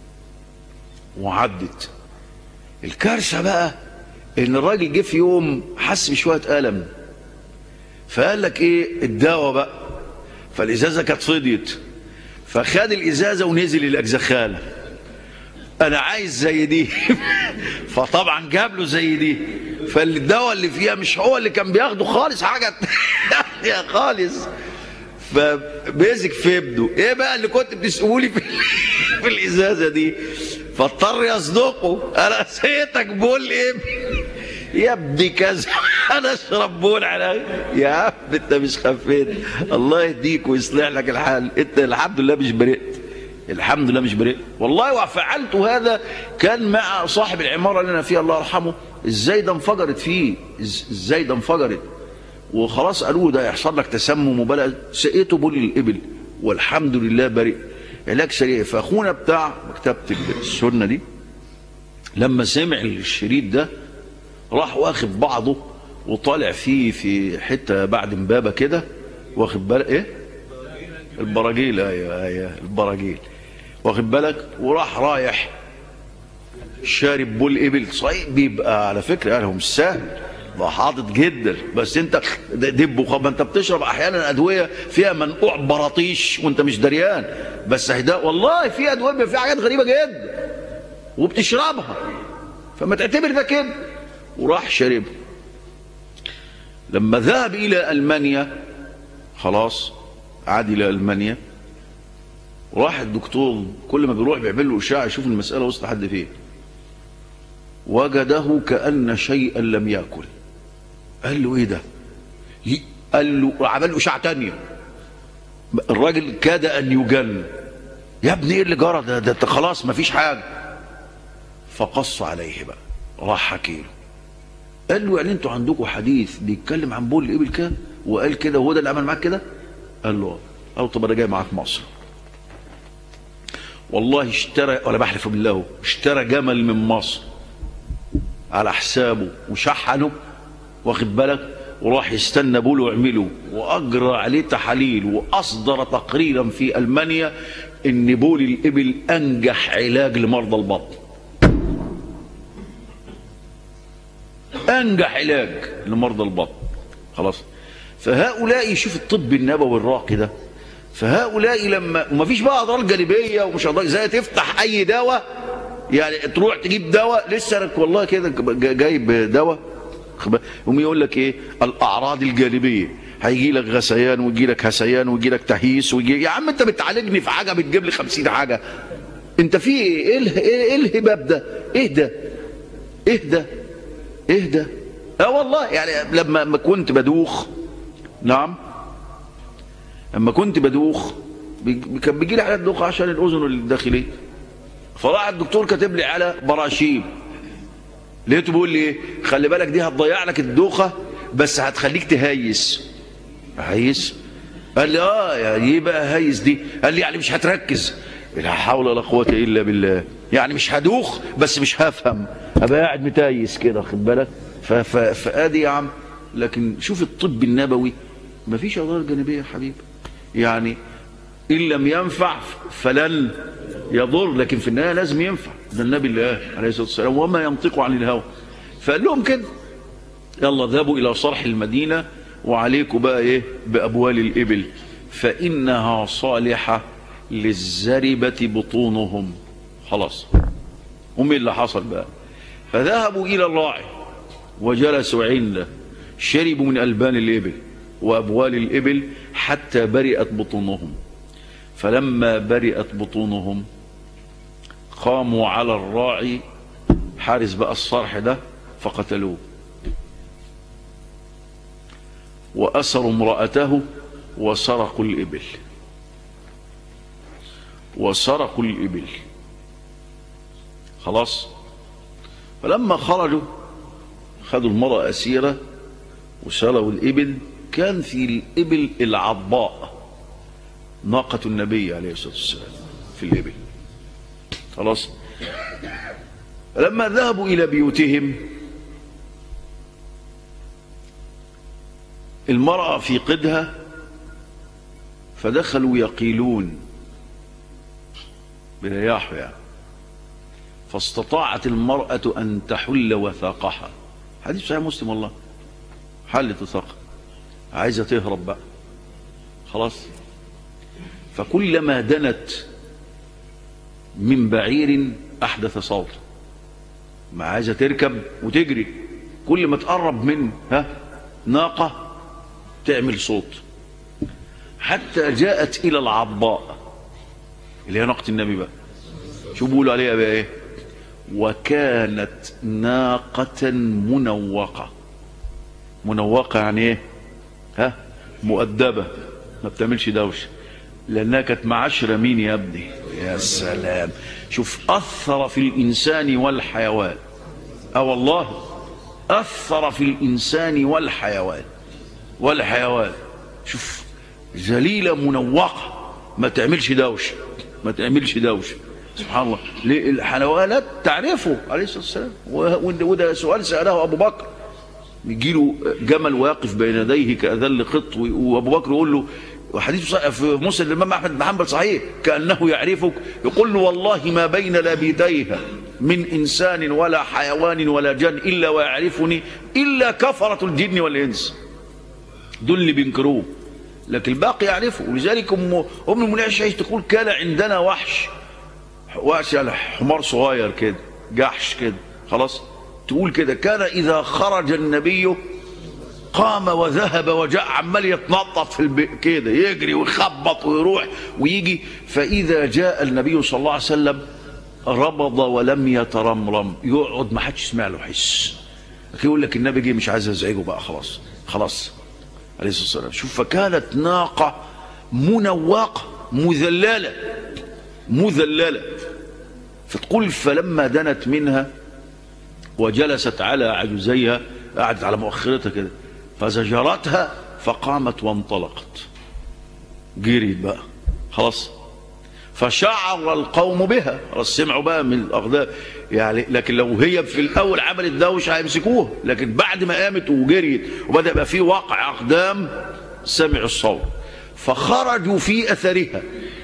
وعدت الكارثه بقى ان الراجل جه في يوم حس بشويه الم فقال لك ايه الدواء بقى فالازازه كانت فضيت فخد الازازه ونزل الاجزخانه انا عايز زي دي فطبعا جاب له زي دي فالدواء اللي فيها مش هو اللي كان بياخده خالص حاجه يا خالص فبيزك في ابنه ايه بقى اللي كنت بتسقولي في, في الازازه دي فاضطر يصدقه انا نسيتك بول ايه يا ابني كذا انا اشرب بول على يا عم انت مش خفيت الله يهديك ويصلح لك الحال انت الحمد لله مش برئت الحمد لله مش برئت والله وفعلت هذا كان مع صاحب العماره اللي انا فيها الله يرحمه ازاي ده انفجرت فيه ازاي ده انفجرت وخلاص قالوا ده يحصل لك تسمم وبلع سقيته بول الابل والحمد لله برئ علاج سريع فاخونا بتاع مكتبه السنه دي لما سمع الشريط ده راح واخد بعضه وطالع فيه في حته بعد امبابه كده واخد بالك ايه البراجيل ايوه ايوه البراجيل واخد بالك وراح رايح شارب بول ابل صحيح بيبقى على فكره يعني هو مش سهل ده حاطط جدا بس انت دب وخب ما انت بتشرب احيانا ادويه فيها منقوع براطيش وانت مش دريان بس هدا والله في ادويه في حاجات غريبه جدا وبتشربها فما تعتبر ده كده وراح شربه لما ذهب الى المانيا خلاص عاد الى المانيا وراح الدكتور كل ما بيروح بيعمل له اشعه يشوف المساله وصلت لحد فين وجده كان شيئا لم ياكل قال له ايه ده قال له عمل له اشعه تانية الراجل كاد ان يجن يا ابني ايه اللي جرى ده ده خلاص ما فيش حاجه فقص عليه بقى راح حكي له قال له يعني انتوا عندكم حديث بيتكلم عن بول الابل كده وقال كده وهو ده اللي عمل معاك كده قال له قال طب انا جاي معاك مصر والله اشترى ولا بحلف بالله اشترى جمل من مصر على حسابه وشحنه واخد بالك وراح يستنى بوله ويعمله واجرى عليه تحاليل واصدر تقريرا في المانيا ان بول الابل انجح علاج لمرضى البطن انجح علاج لمرضى البطن خلاص فهؤلاء شوف الطب النبوي الراقي ده فهؤلاء لما وما فيش بقى اضرار جانبيه ومش اضرار زي تفتح اي دواء يعني تروح تجيب دواء لسه انا والله كده جايب دواء يقوم يقول لك ايه الاعراض الجانبيه هيجي لك غثيان ويجي لك هسيان ويجي لك تهييس ويجي يا عم انت بتعالجني في حاجه بتجيب لي 50 حاجه انت في ايه ايه, إيه الهباب ده ايه ده ايه ده ايه ده اه والله يعني لما كنت بدوخ نعم لما كنت بدوخ كان بيجي لي حالات دوخه عشان الاذن الداخليه فراح الدكتور كاتب لي على براشيم لقيته بيقول لي ايه خلي بالك دي هتضيع لك الدوخه بس هتخليك تهيس هيس قال لي اه يعني ايه بقى هيس دي قال لي يعني مش هتركز لا حول ولا قوه الا بالله يعني مش هدوخ بس مش هفهم ابقى قاعد متيس كده خد بالك فادي يا عم لكن شوف الطب النبوي مفيش اضرار جانبيه يا حبيبي يعني ان لم ينفع فلن يضر لكن في النهايه لازم ينفع ده النبي الله عليه الصلاه والسلام وما ينطق عن الهوى فقال لهم كده يلا ذهبوا الى صرح المدينه وعليكم بقى ايه بابوال الابل فانها صالحه للزربه بطونهم خلاص هم اللي حصل بقى فذهبوا الى الراعي وجلسوا عنده شربوا من البان الابل وابوال الابل حتى برئت بطونهم فلما برئت بطونهم قاموا على الراعي حارس بقى الصرح ده فقتلوه وأسروا امرأته وسرقوا الإبل وسرقوا الإبل خلاص فلما خرجوا خدوا المرأة أسيرة وسرقوا الإبل كان في الإبل العضاء ناقة النبي عليه الصلاة والسلام في الإبل خلاص لما ذهبوا إلى بيوتهم المرأة في قدها فدخلوا يقيلون برياح يعني فاستطاعت المرأة أن تحل وثاقها حديث صحيح مسلم والله حلت وثاقها عايزة تهرب بقى خلاص فكلما دنت من بعير أحدث صوت ما عايزة تركب وتجري كل ما تقرب من ها ناقة تعمل صوت حتى جاءت إلى العضاء اللي هي ناقة النبي بقى شو بيقولوا عليها بقى ايه وكانت ناقة منوقة منوقة يعني ايه ها مؤدبة ما بتعملش دوشة لأنها كانت معاشرة مين يا ابني يا سلام شوف أثر في الإنسان والحيوان أه والله أثر في الإنسان والحيوان والحيوان شوف ذليلة منوقة ما تعملش دوشة ما تعملش دوشة سبحان الله ليه الحيوانات تعرفه عليه الصلاة والسلام وده وده سؤال سأله أبو بكر يجي له جمل واقف بين يديه كأذل قط وأبو بكر يقول له وحديث صحيح في مسلم الإمام أحمد بن حنبل صحيح كأنه يعرفك يقول له والله ما بين لابديها من إنسان ولا حيوان ولا جن إلا ويعرفني إلا كفرة الجن والإنس دول اللي بينكروه لكن الباقي يعرفه ولذلك أم أم المنعش تقول كان عندنا وحش وحش يعني حمار صغير كده جحش كده خلاص تقول كده كان إذا خرج النبي قام وذهب وجاء عمال يتنطط في البيت كده يجري ويخبط ويروح ويجي فإذا جاء النبي صلى الله عليه وسلم ربض ولم يترمرم يقعد ما حدش يسمع له حس يقول لك النبي جه مش عايز ازعجه بقى خلاص خلاص عليه الصلاه والسلام شوف فكانت ناقه منوقه مذلله مذلله فتقول فلما دنت منها وجلست على عجزيها قعدت على مؤخرتها كده فزجرتها فقامت وانطلقت جريت بقى خلاص فشعر القوم بها خلاص سمعوا بقى من الاقدام يعني لكن لو هي في الاول عملت دوشه هيمسكوها لكن بعد ما قامت وجريت وبدا يبقى في واقع اقدام سمعوا الصوت فخرجوا في اثرها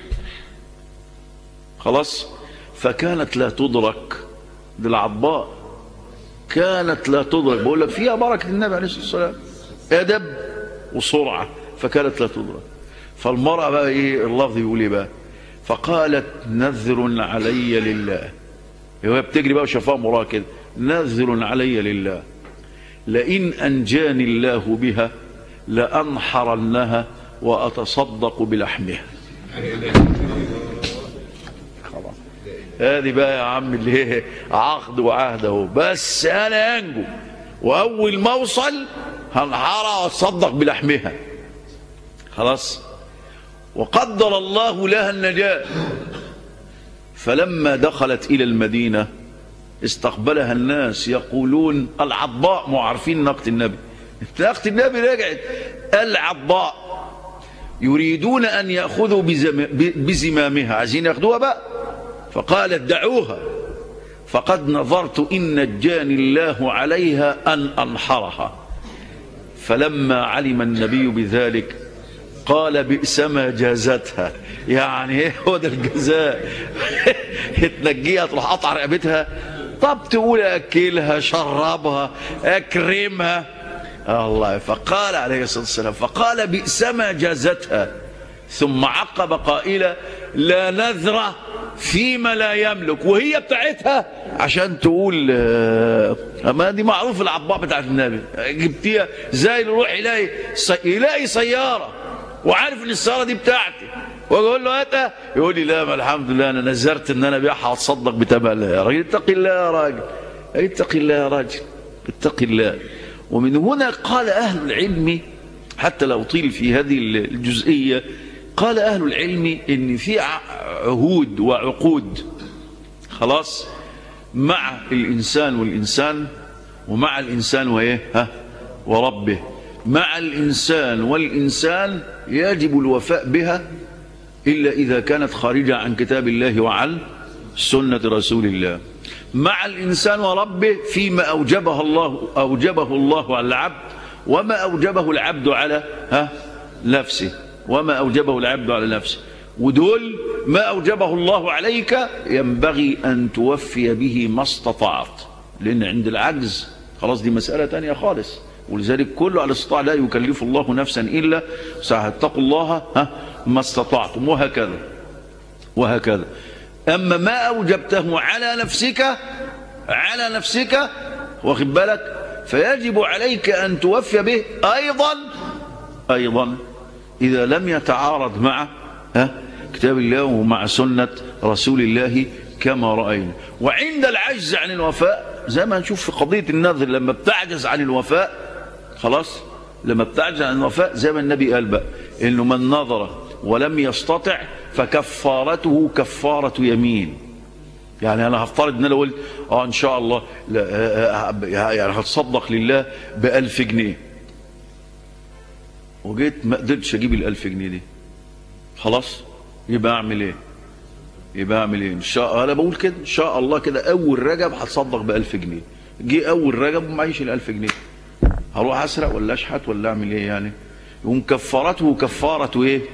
خلاص فكانت لا تدرك بالعضاء كانت لا تدرك بقول لك فيها بركه النبي عليه الصلاه والسلام ادب وسرعه فكانت لا تدرك فالمراه بقى ايه اللفظ يقول ايه بقى فقالت نذر علي لله هي بتجري بقى وشافها مراه كده نذر علي لله لئن انجاني الله بها لانحرنها واتصدق بلحمها خلاص هذه بقى يا عم اللي هي عقد وعهد اهو بس انا انجو واول ما اوصل هنحرها واتصدق بلحمها خلاص وقدر الله لها النجاة فلما دخلت إلى المدينة استقبلها الناس يقولون العضاء مو عارفين ناقة النبي ناقة النبي رجعت العضاء يريدون أن يأخذوا بزم... بزمامها عايزين ياخدوها بقى فقالت دعوها فقد نظرت إن نجاني الله عليها أن أنحرها فلما علم النبي بذلك قال بئس ما جازتها يعني ايه هو ده الجزاء تنجيها تروح قطع رقبتها طب تقول اكلها شربها اكرمها الله فقال عليه الصلاه والسلام فقال بئس ما جازتها ثم عقب قائلا لا نذر فيما لا يملك وهي بتاعتها عشان تقول اما دي معروف العباء بتاعت النبي جبتيها زي نروح يلاقي يلاقي سياره وعارف ان السياره دي بتاعتي واقول له هاتها يقول لي لا ما الحمد لله انا نذرت ان انا ابيعها واتصدق بثمنها يا راجل اتق الله يا راجل اتق الله يا راجل اتق الله ومن هنا قال اهل العلم حتى لو طيل في هذه الجزئيه قال اهل العلم ان في عهود وعقود خلاص مع الانسان والانسان ومع الانسان وايه ها وربه مع الإنسان والإنسان يجب الوفاء بها إلا إذا كانت خارجة عن كتاب الله وعن سنة رسول الله مع الإنسان وربه فيما أوجبه الله أوجبه الله على العبد وما أوجبه العبد على ها نفسه وما أوجبه العبد على نفسه ودول ما أوجبه الله عليك ينبغي أن توفي به ما استطعت لأن عند العجز خلاص دي مسألة تانية خالص ولذلك كله على الاستطاع لا يكلف الله نفسا إلا ساعة اتقوا الله ها ما استطعتم وهكذا وهكذا أما ما أوجبته على نفسك على نفسك واخد بالك فيجب عليك أن توفي به أيضا أيضا إذا لم يتعارض مع ها كتاب الله ومع سنة رسول الله كما رأينا وعند العجز عن الوفاء زي ما نشوف في قضية النذر لما بتعجز عن الوفاء خلاص لما بتعجز عن الوفاء زي ما النبي قال بقى انه من نظر ولم يستطع فكفارته كفارة يمين يعني انا هفترض ان انا قلت اه ان شاء الله لا آه، آه، يعني هتصدق لله بألف جنيه وجيت ما قدرتش اجيب الألف جنيه دي خلاص يبقى اعمل ايه يبقى اعمل ايه ان شاء انا بقول كده ان شاء الله كده اول رجب هتصدق ب 1000 جنيه جه اول رجب ومعيش ال 1000 جنيه هروح اسرق ولا اشحت ولا اعمل ايه يعني يقوم كفارته كفاره ايه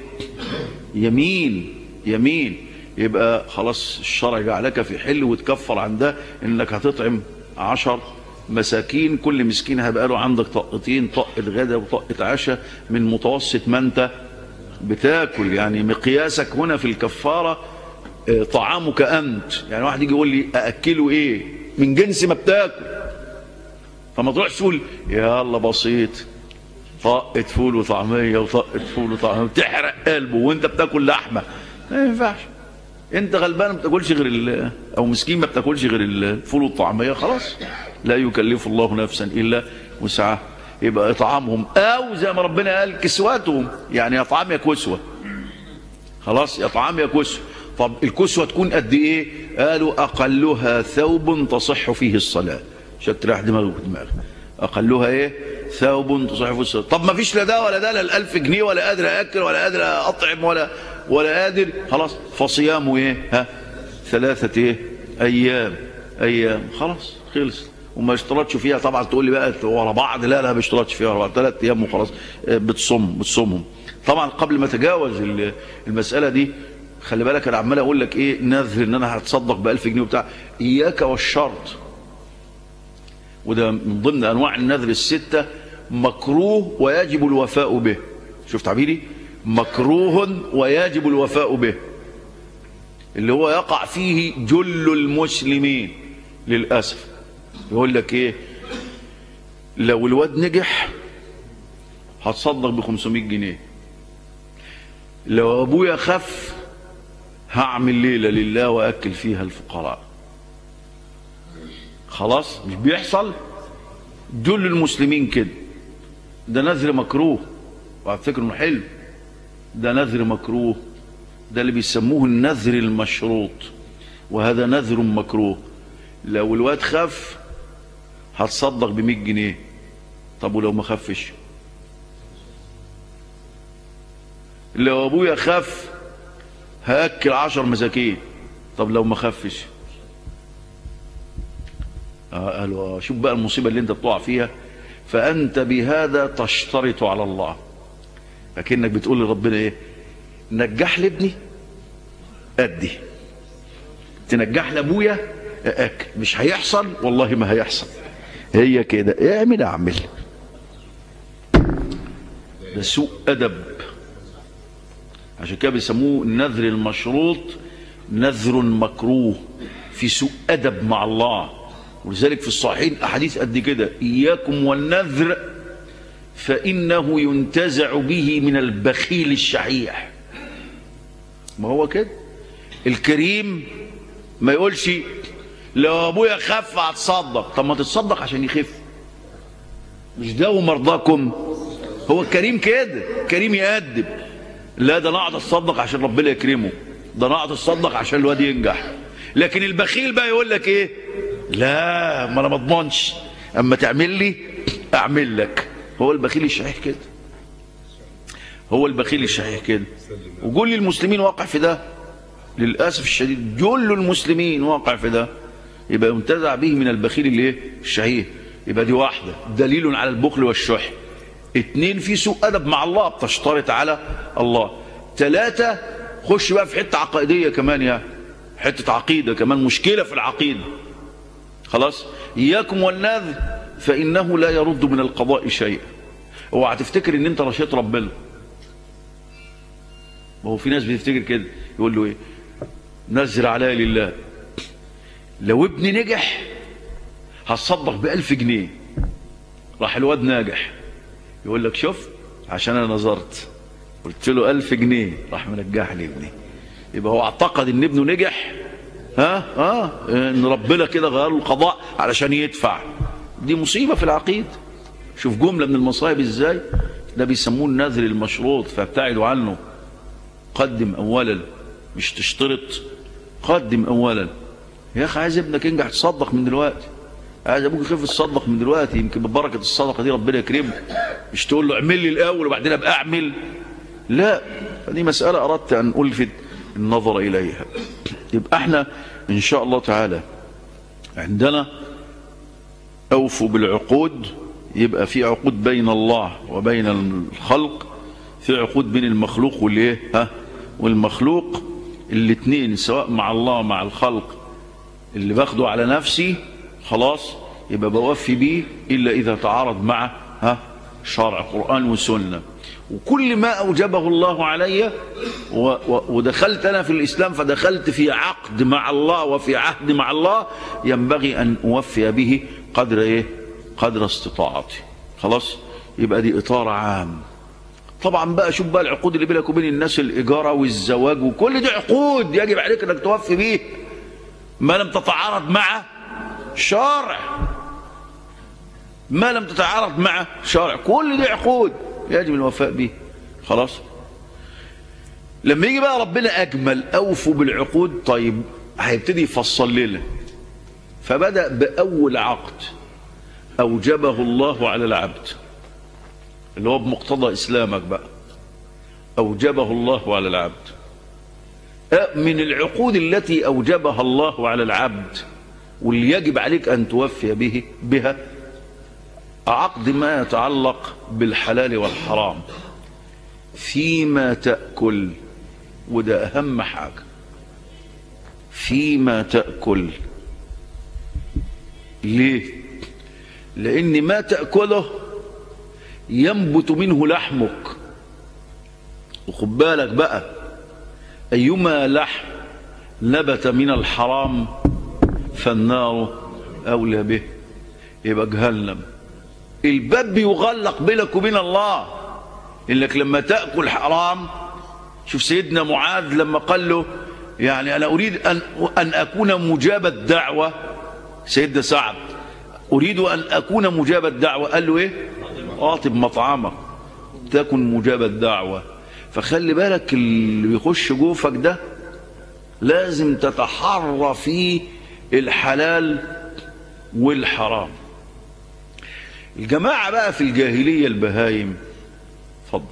يمين يمين يبقى خلاص الشرع جعلك في حل وتكفر عن ده انك هتطعم عشر مساكين كل مسكين هيبقى له عندك طقتين طقة غدا وطقة عشاء من متوسط ما انت بتاكل يعني مقياسك هنا في الكفارة آه، طعامك أنت يعني واحد يجي يقول لي أأكله إيه من جنس ما بتاكل فما تروحش تقول يلا بسيط طقة فول وطعمية وطقة فول وطعمية تحرق قلبه وانت بتاكل لحمة ما ينفعش انت غلبان ما بتاكلش غير ال- او مسكين ما بتاكلش غير الفول والطعمية خلاص لا يكلف الله نفسا الا وسعها يبقى اطعامهم او زي ما ربنا قال كسواتهم يعني اطعام يا كسوه خلاص يا طعام يا كسوة طب الكسوة تكون قد ايه قالوا اقلها ثوب تصح فيه الصلاة عشان تريح دماغك ودماغك اقلها ايه ثوب تصح فيه الصلاة طب ما فيش لا ده ولا ده لا الالف جنيه ولا قادر اكل ولا قادر اطعم ولا ولا قادر خلاص فصيامه ايه ها ثلاثة ايه ايام ايام خلاص خلص وما اشترطش فيها طبعا تقول لي بقى ورا بعض لا لا ما اشترطش فيها ورا بعض ثلاث ايام وخلاص آه، بتصم بتصومهم طبعا قبل ما اتجاوز ال- المساله دي خلي بالك انا عمال اقول لك ايه نذر ان انا هتصدق ب 1000 جنيه وبتاع اياك والشرط وده من ضمن انواع النذر السته مكروه ويجب الوفاء به شوف تعبيري مكروه ويجب الوفاء به اللي هو يقع فيه جل المسلمين للاسف يقول لك ايه لو الواد نجح هتصدق ب 500 جنيه لو ابويا خف هعمل ليله لله واكل فيها الفقراء خلاص مش بيحصل دول المسلمين كده ده نذر مكروه وعلى فكره انه حلو ده نذر مكروه ده اللي بيسموه النذر المشروط وهذا نذر مكروه لو الواد خف هتصدق ب 100 جنيه طب ولو ما خفش لو ابويا خف هاكل عشر مساكين طب لو ما خفش آه، قالوا آه، شوف بقى المصيبه اللي انت بتقع فيها فانت بهذا تشترط على الله لكنك بتقول لربنا ايه نجح لابني ادي تنجح لابويا اكل مش هيحصل والله ما هيحصل هي كده اعمل اعمل ده سوء ادب عشان كده بيسموه النذر المشروط نذر مكروه في سوء ادب مع الله ولذلك في الصحيحين احاديث قد كده اياكم والنذر فانه ينتزع به من البخيل الشحيح ما هو كده الكريم ما يقولش لو ابويا خف هتصدق طب ما تتصدق عشان يخف مش ده مرضاكم هو الكريم كده كريم يأدب لا ده انا اقعد اتصدق عشان ربنا يكرمه ده انا اقعد اتصدق عشان الواد ينجح لكن البخيل بقى يقول لك ايه لا ما انا ما اضمنش اما تعمل لي اعمل لك هو البخيل الشحيح كده هو البخيل الشحيح كده وكل المسلمين واقع في ده للاسف الشديد جل المسلمين واقع في ده يبقى ينتزع به من البخيل الايه الشحيح يبقى دي واحده دليل على البخل والشح اتنين في سوء ادب مع الله بتشترط على الله ثلاثه خش بقى في حته عقائديه كمان يعني حته عقيده كمان مشكله في العقيده خلاص اياكم والنذر فانه لا يرد من القضاء شيئا اوعى تفتكر ان انت رشيت ربنا ما هو في ناس بتفتكر كده يقول له ايه نزل عليا لله لو ابني نجح هتصدق بألف جنيه راح الواد ناجح يقول لك شوف عشان انا نظرت قلت له ألف جنيه راح منجح لي ابني يبقى هو اعتقد ان ابنه نجح ها اه ان ربنا كده غير له القضاء علشان يدفع دي مصيبه في العقيده شوف جمله من المصايب ازاي ده بيسموه النذر المشروط فابتعدوا عنه قدم اولا مش تشترط قدم اولا يا اخي عايز ابنك ينجح تصدق من دلوقتي عايز ابوك يخف تصدق من دلوقتي يمكن ببركه الصدقه دي ربنا يكرمه مش تقول له اعمل لي الاول وبعدين ابقى اعمل لا فدي مساله اردت ان الفت النظر اليها يبقى احنا ان شاء الله تعالى عندنا اوفوا بالعقود يبقى في عقود بين الله وبين الخلق في عقود بين المخلوق والايه ها والمخلوق الاثنين سواء مع الله مع الخلق اللي باخده على نفسي خلاص يبقى بوفي بيه الا اذا تعارض مع ها شرع قران وسنه وكل ما اوجبه الله علي و و ودخلت انا في الاسلام فدخلت في عقد مع الله وفي عهد مع الله ينبغي ان اوفي به قدر ايه قدر استطاعتي خلاص يبقى دي اطار عام طبعا بقى شوف بقى العقود اللي بينك وبين الناس الاجاره والزواج وكل دي عقود يجب عليك انك توفي بيه ما لم تتعارض مع شرع ما لم تتعارض مع شرع كل دي عقود يجب الوفاء به خلاص لما يجي بقى ربنا اجمل اوفوا بالعقود طيب هيبتدي يفصل لنا فبدا باول عقد اوجبه الله على العبد اللي هو بمقتضى اسلامك بقى اوجبه الله على العبد من العقود التي اوجبها الله على العبد واللي يجب عليك ان توفي به بها عقد ما يتعلق بالحلال والحرام فيما تاكل وده اهم حاجه فيما تاكل ليه لان ما تاكله ينبت منه لحمك وخد بالك بقى ايما لحم نبت من الحرام فالنار اولى به يبقى جهنم الباب بيغلق بينك وبين الله انك لما تاكل حرام شوف سيدنا معاذ لما قال له يعني انا اريد ان ان اكون مجاب الدعوه سيدنا سعد اريد ان اكون مجاب الدعوه قال له ايه اعطب مطعمك تكن مجاب الدعوه فخلي بالك اللي بيخش جوفك ده لازم تتحرى فيه الحلال والحرام الجماعة بقى في الجاهلية البهايم اتفضل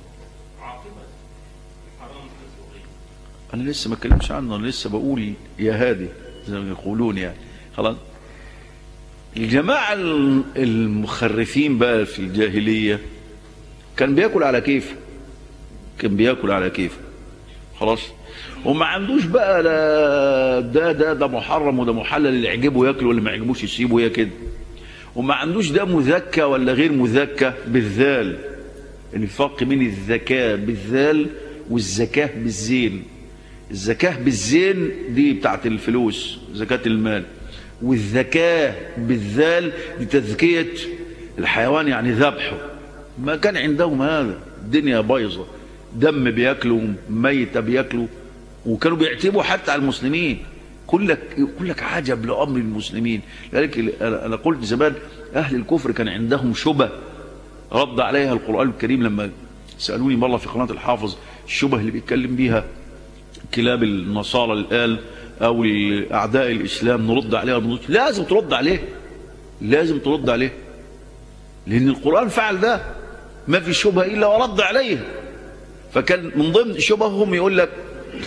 أنا لسه ما اتكلمش عنه أنا لسه بقول يا هادي زي ما يقولون يعني خلاص الجماعة المخرفين بقى في الجاهلية كان بياكل على كيف كان بياكل على كيف خلاص وما عندوش بقى لا ده ده ده محرم وده محلل اللي يعجبه ياكل واللي ما يعجبوش يسيبه هي كده وما عندوش ده مذكى ولا غير مذكى بالذال الفرق بين الذكاء بالذال والزكاة بالزين الزكاة بالزين دي بتاعت الفلوس زكاة المال والذكاة بالذال دي تزكية الحيوان يعني ذبحه ما كان عندهم هذا الدنيا بايظة دم بياكلوا ميتة بياكلوا وكانوا بيعتبوا حتى على المسلمين كلك كلك عجب لامر المسلمين لذلك انا قلت زمان اهل الكفر كان عندهم شبه رد عليها القران الكريم لما سالوني مره في قناه الحافظ الشبه اللي بيتكلم بيها كلاب النصارى الآل او اعداء الاسلام نرد عليها بنص لازم ترد عليه لازم ترد عليه لان القران فعل ده ما في شبهه الا ورد عليه فكان من ضمن شبههم يقول لك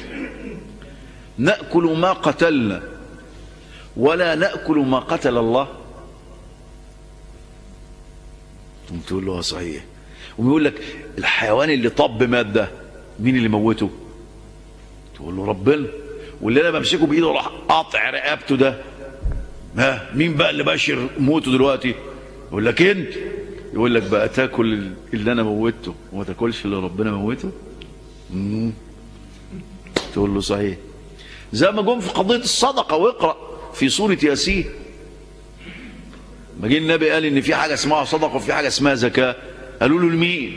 نأكل ما قتلنا ولا نأكل ما قتل الله ثم تقول له صحيح ويقول لك الحيوان اللي طب مادة مين اللي موته تقول له ربنا واللي انا بمسكه بايده وراح قاطع رقبته ده ها مين بقى اللي باشر موته دلوقتي يقول لك انت يقول لك بقى تاكل اللي انا موته وما تاكلش اللي ربنا موته مم. تقول له صحيح زي ما جم في قضيه الصدقه واقرا في سوره ياسين ما جه النبي قال ان في حاجه اسمها صدقه وفي حاجه اسمها زكاه قالوا له لمين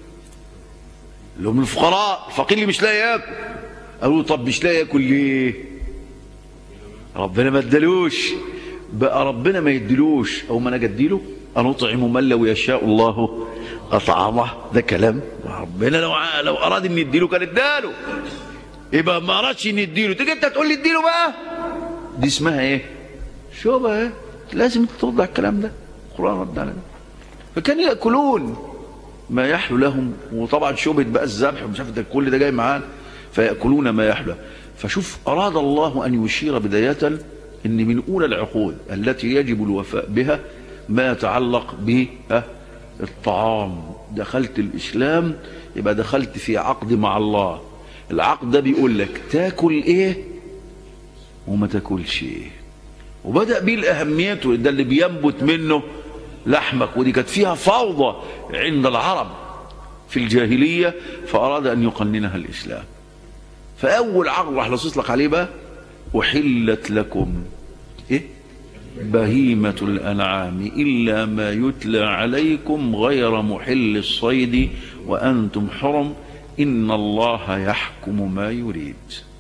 لهم الفقراء الفقير اللي مش لاقي ياكل قالوا له طب مش لاقي ياكل ليه ربنا ما ادالوش بقى ربنا ما يديلوش او ما انا اديله ان اطعم من لو يشاء الله اطعمه ده كلام ربنا لو ع- لو اراد ان يديله كان اداله يبقى ما ارادش ان يديله تيجي انت تقول لي اديله بقى دي اسمها ايه شوبه ايه لازم انت ترد على الكلام ده القران رد على ده فكانوا ياكلون ما يحلو لهم وطبعا شبهه بقى الذبح ومش عارف ده كل ده جاي معانا فياكلون ما يحلو فشوف اراد الله ان يشير بدايه ان من اولى العقود التي يجب الوفاء بها ما يتعلق بالطعام دخلت الاسلام يبقى دخلت في عقد مع الله العقد ده بيقول لك تاكل ايه وما تاكلش ايه وبدا بيه الاهميته ده اللي بينبت منه لحمك ودي كانت فيها فوضى عند العرب في الجاهليه فاراد ان يقننها الاسلام فاول عقد راح لصيص لك عليه بقى احلت لكم ايه بهيمة الأنعام إلا ما يتلى عليكم غير محل الصيد وأنتم حرم إن الله يحكم ما يريد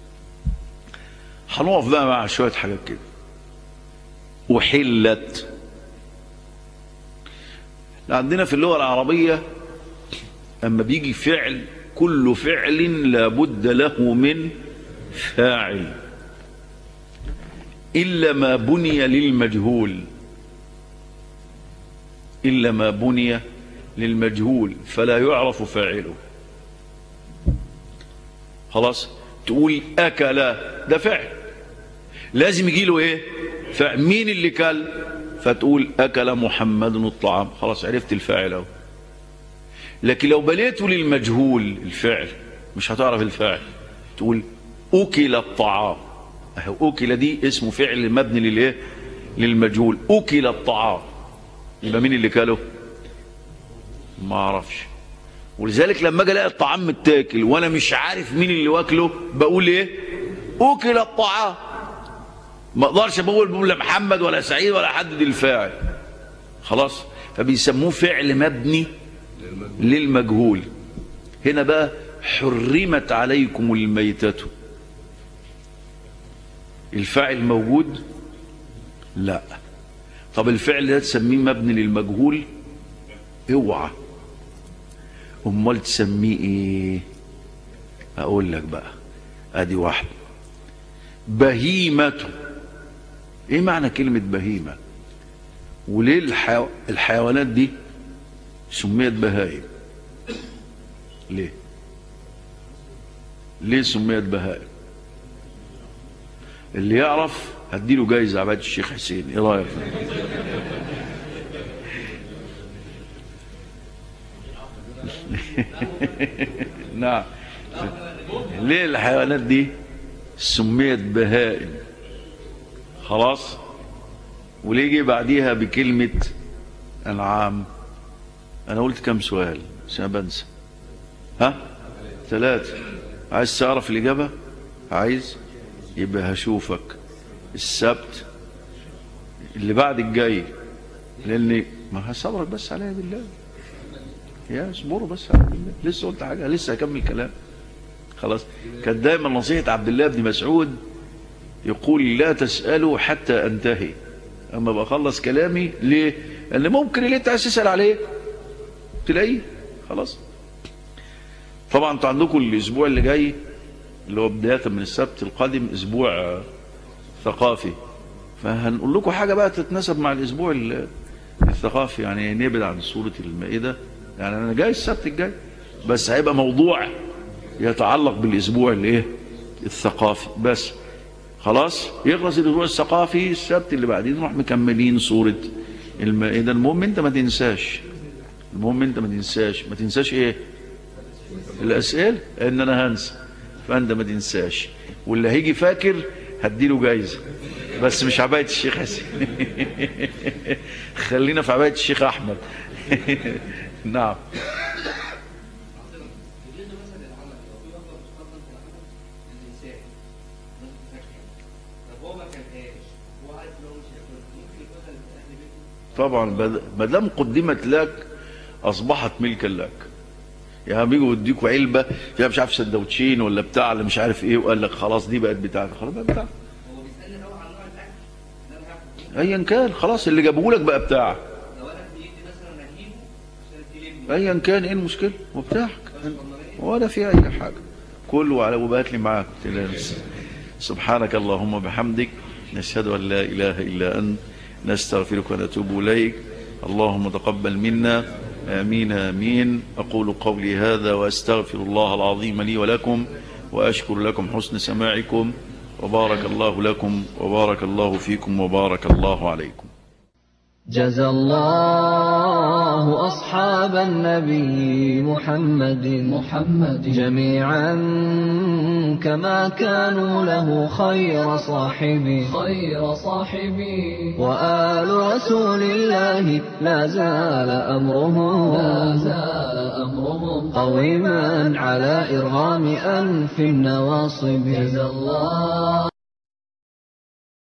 هنقف بقى مع شوية حاجات كده أحلت عندنا في اللغة العربية أما بيجي فعل كل فعل لابد له من فاعل إلا ما بني للمجهول إلا ما بني للمجهول فلا يعرف فاعله خلاص تقول أكل ده فعل لازم يجي له إيه فعل مين اللي كل فتقول أكل محمد الطعام خلاص عرفت الفاعل أهو لكن لو بنيته للمجهول الفعل مش هتعرف الفاعل تقول أكل الطعام أهو أكل دي اسمه فعل مبني للإيه للمجهول أكل الطعام يبقى مين اللي كله ما اعرفش ولذلك لما اجي الاقي الطعام متاكل وانا مش عارف مين اللي واكله بقول ايه اكل الطعام ما اقدرش بقول بقول لا محمد ولا سعيد ولا حدد الفاعل خلاص فبيسموه فعل مبني للمجهول هنا بقى حرمت عليكم الميتة الفاعل موجود لا طب الفعل ده تسميه مبني للمجهول اوعى امال تسميه ايه اقول لك بقى ادي واحده بهيمة ايه معنى كلمة بهيمة وليه الحيو... الحيوانات دي سميت بهائم ليه ليه سميت بهائم اللي يعرف هديله جايزة عباد الشيخ حسين ايه رايك نعم ليه الحيوانات دي سميت بهائم خلاص وليه جه بعديها بكلمة أنعام أنا قلت كم سؤال عشان بنسى ها ثلاثة عايز تعرف الإجابة عايز يبقى هشوفك السبت اللي بعد الجاي لأني ما هصبرك بس عليا بالله يا اصبروا بس عليا بالله لسه قلت حاجة لسه هكمل كلام خلاص كانت دايما نصيحة عبد الله بن مسعود يقول لا تسألوا حتى أنتهي أما بخلص كلامي ليه لأن ممكن اللي أنت عايز تسأل عليه تلاقيه خلاص طبعا انتوا عندكم الأسبوع اللي جاي اللي هو بداية من السبت القادم أسبوع آه، ثقافي فهنقول لكم حاجة بقى تتناسب مع الأسبوع ال- الثقافي يعني نبعد عن سورة المائدة يعني أنا جاي السبت الجاي بس هيبقى موضوع يتعلق بالاسبوع الايه الثقافي بس خلاص يخلص الاسبوع الثقافي السبت اللي بعدين نروح مكملين سوره المائده المهم انت ما تنساش المهم انت ما تنساش ما تنساش ايه الاسئله ان انا هنسى فانت ما تنساش واللي هيجي فاكر هديله جايزه بس مش عبايه الشيخ حسين خلينا في عبايه الشيخ احمد نعم طبعا بد- ما دام قدمت لك اصبحت ملكا لك يعني بيجوا يديكوا علبه فيها مش عارف سندوتشين ولا بتاع ولا مش عارف ايه وقال لك خلاص دي بقت بتاعتك خلاص بقت بتاعتك ايا كان خلاص اللي جابوه لك بقى بتاعك ايا كان ايه المشكله هو بتاعك ولا في اي حاجه كله على وبات لي معاك تلاقي سبحانك اللهم وبحمدك نشهد ان لا اله الا انت نستغفرك ونتوب اليك اللهم تقبل منا امين امين اقول قولي هذا واستغفر الله العظيم لي ولكم واشكر لكم حسن سماعكم وبارك الله لكم وبارك الله فيكم وبارك الله عليكم جزى الله أصحاب النبي محمد محمد جميعا كما كانوا له خير صاحبي خير صاحبي وآل رسول الله لا زال أمرهم لا زال أمرهم قويما على إرغام أنف النواصب جزى الله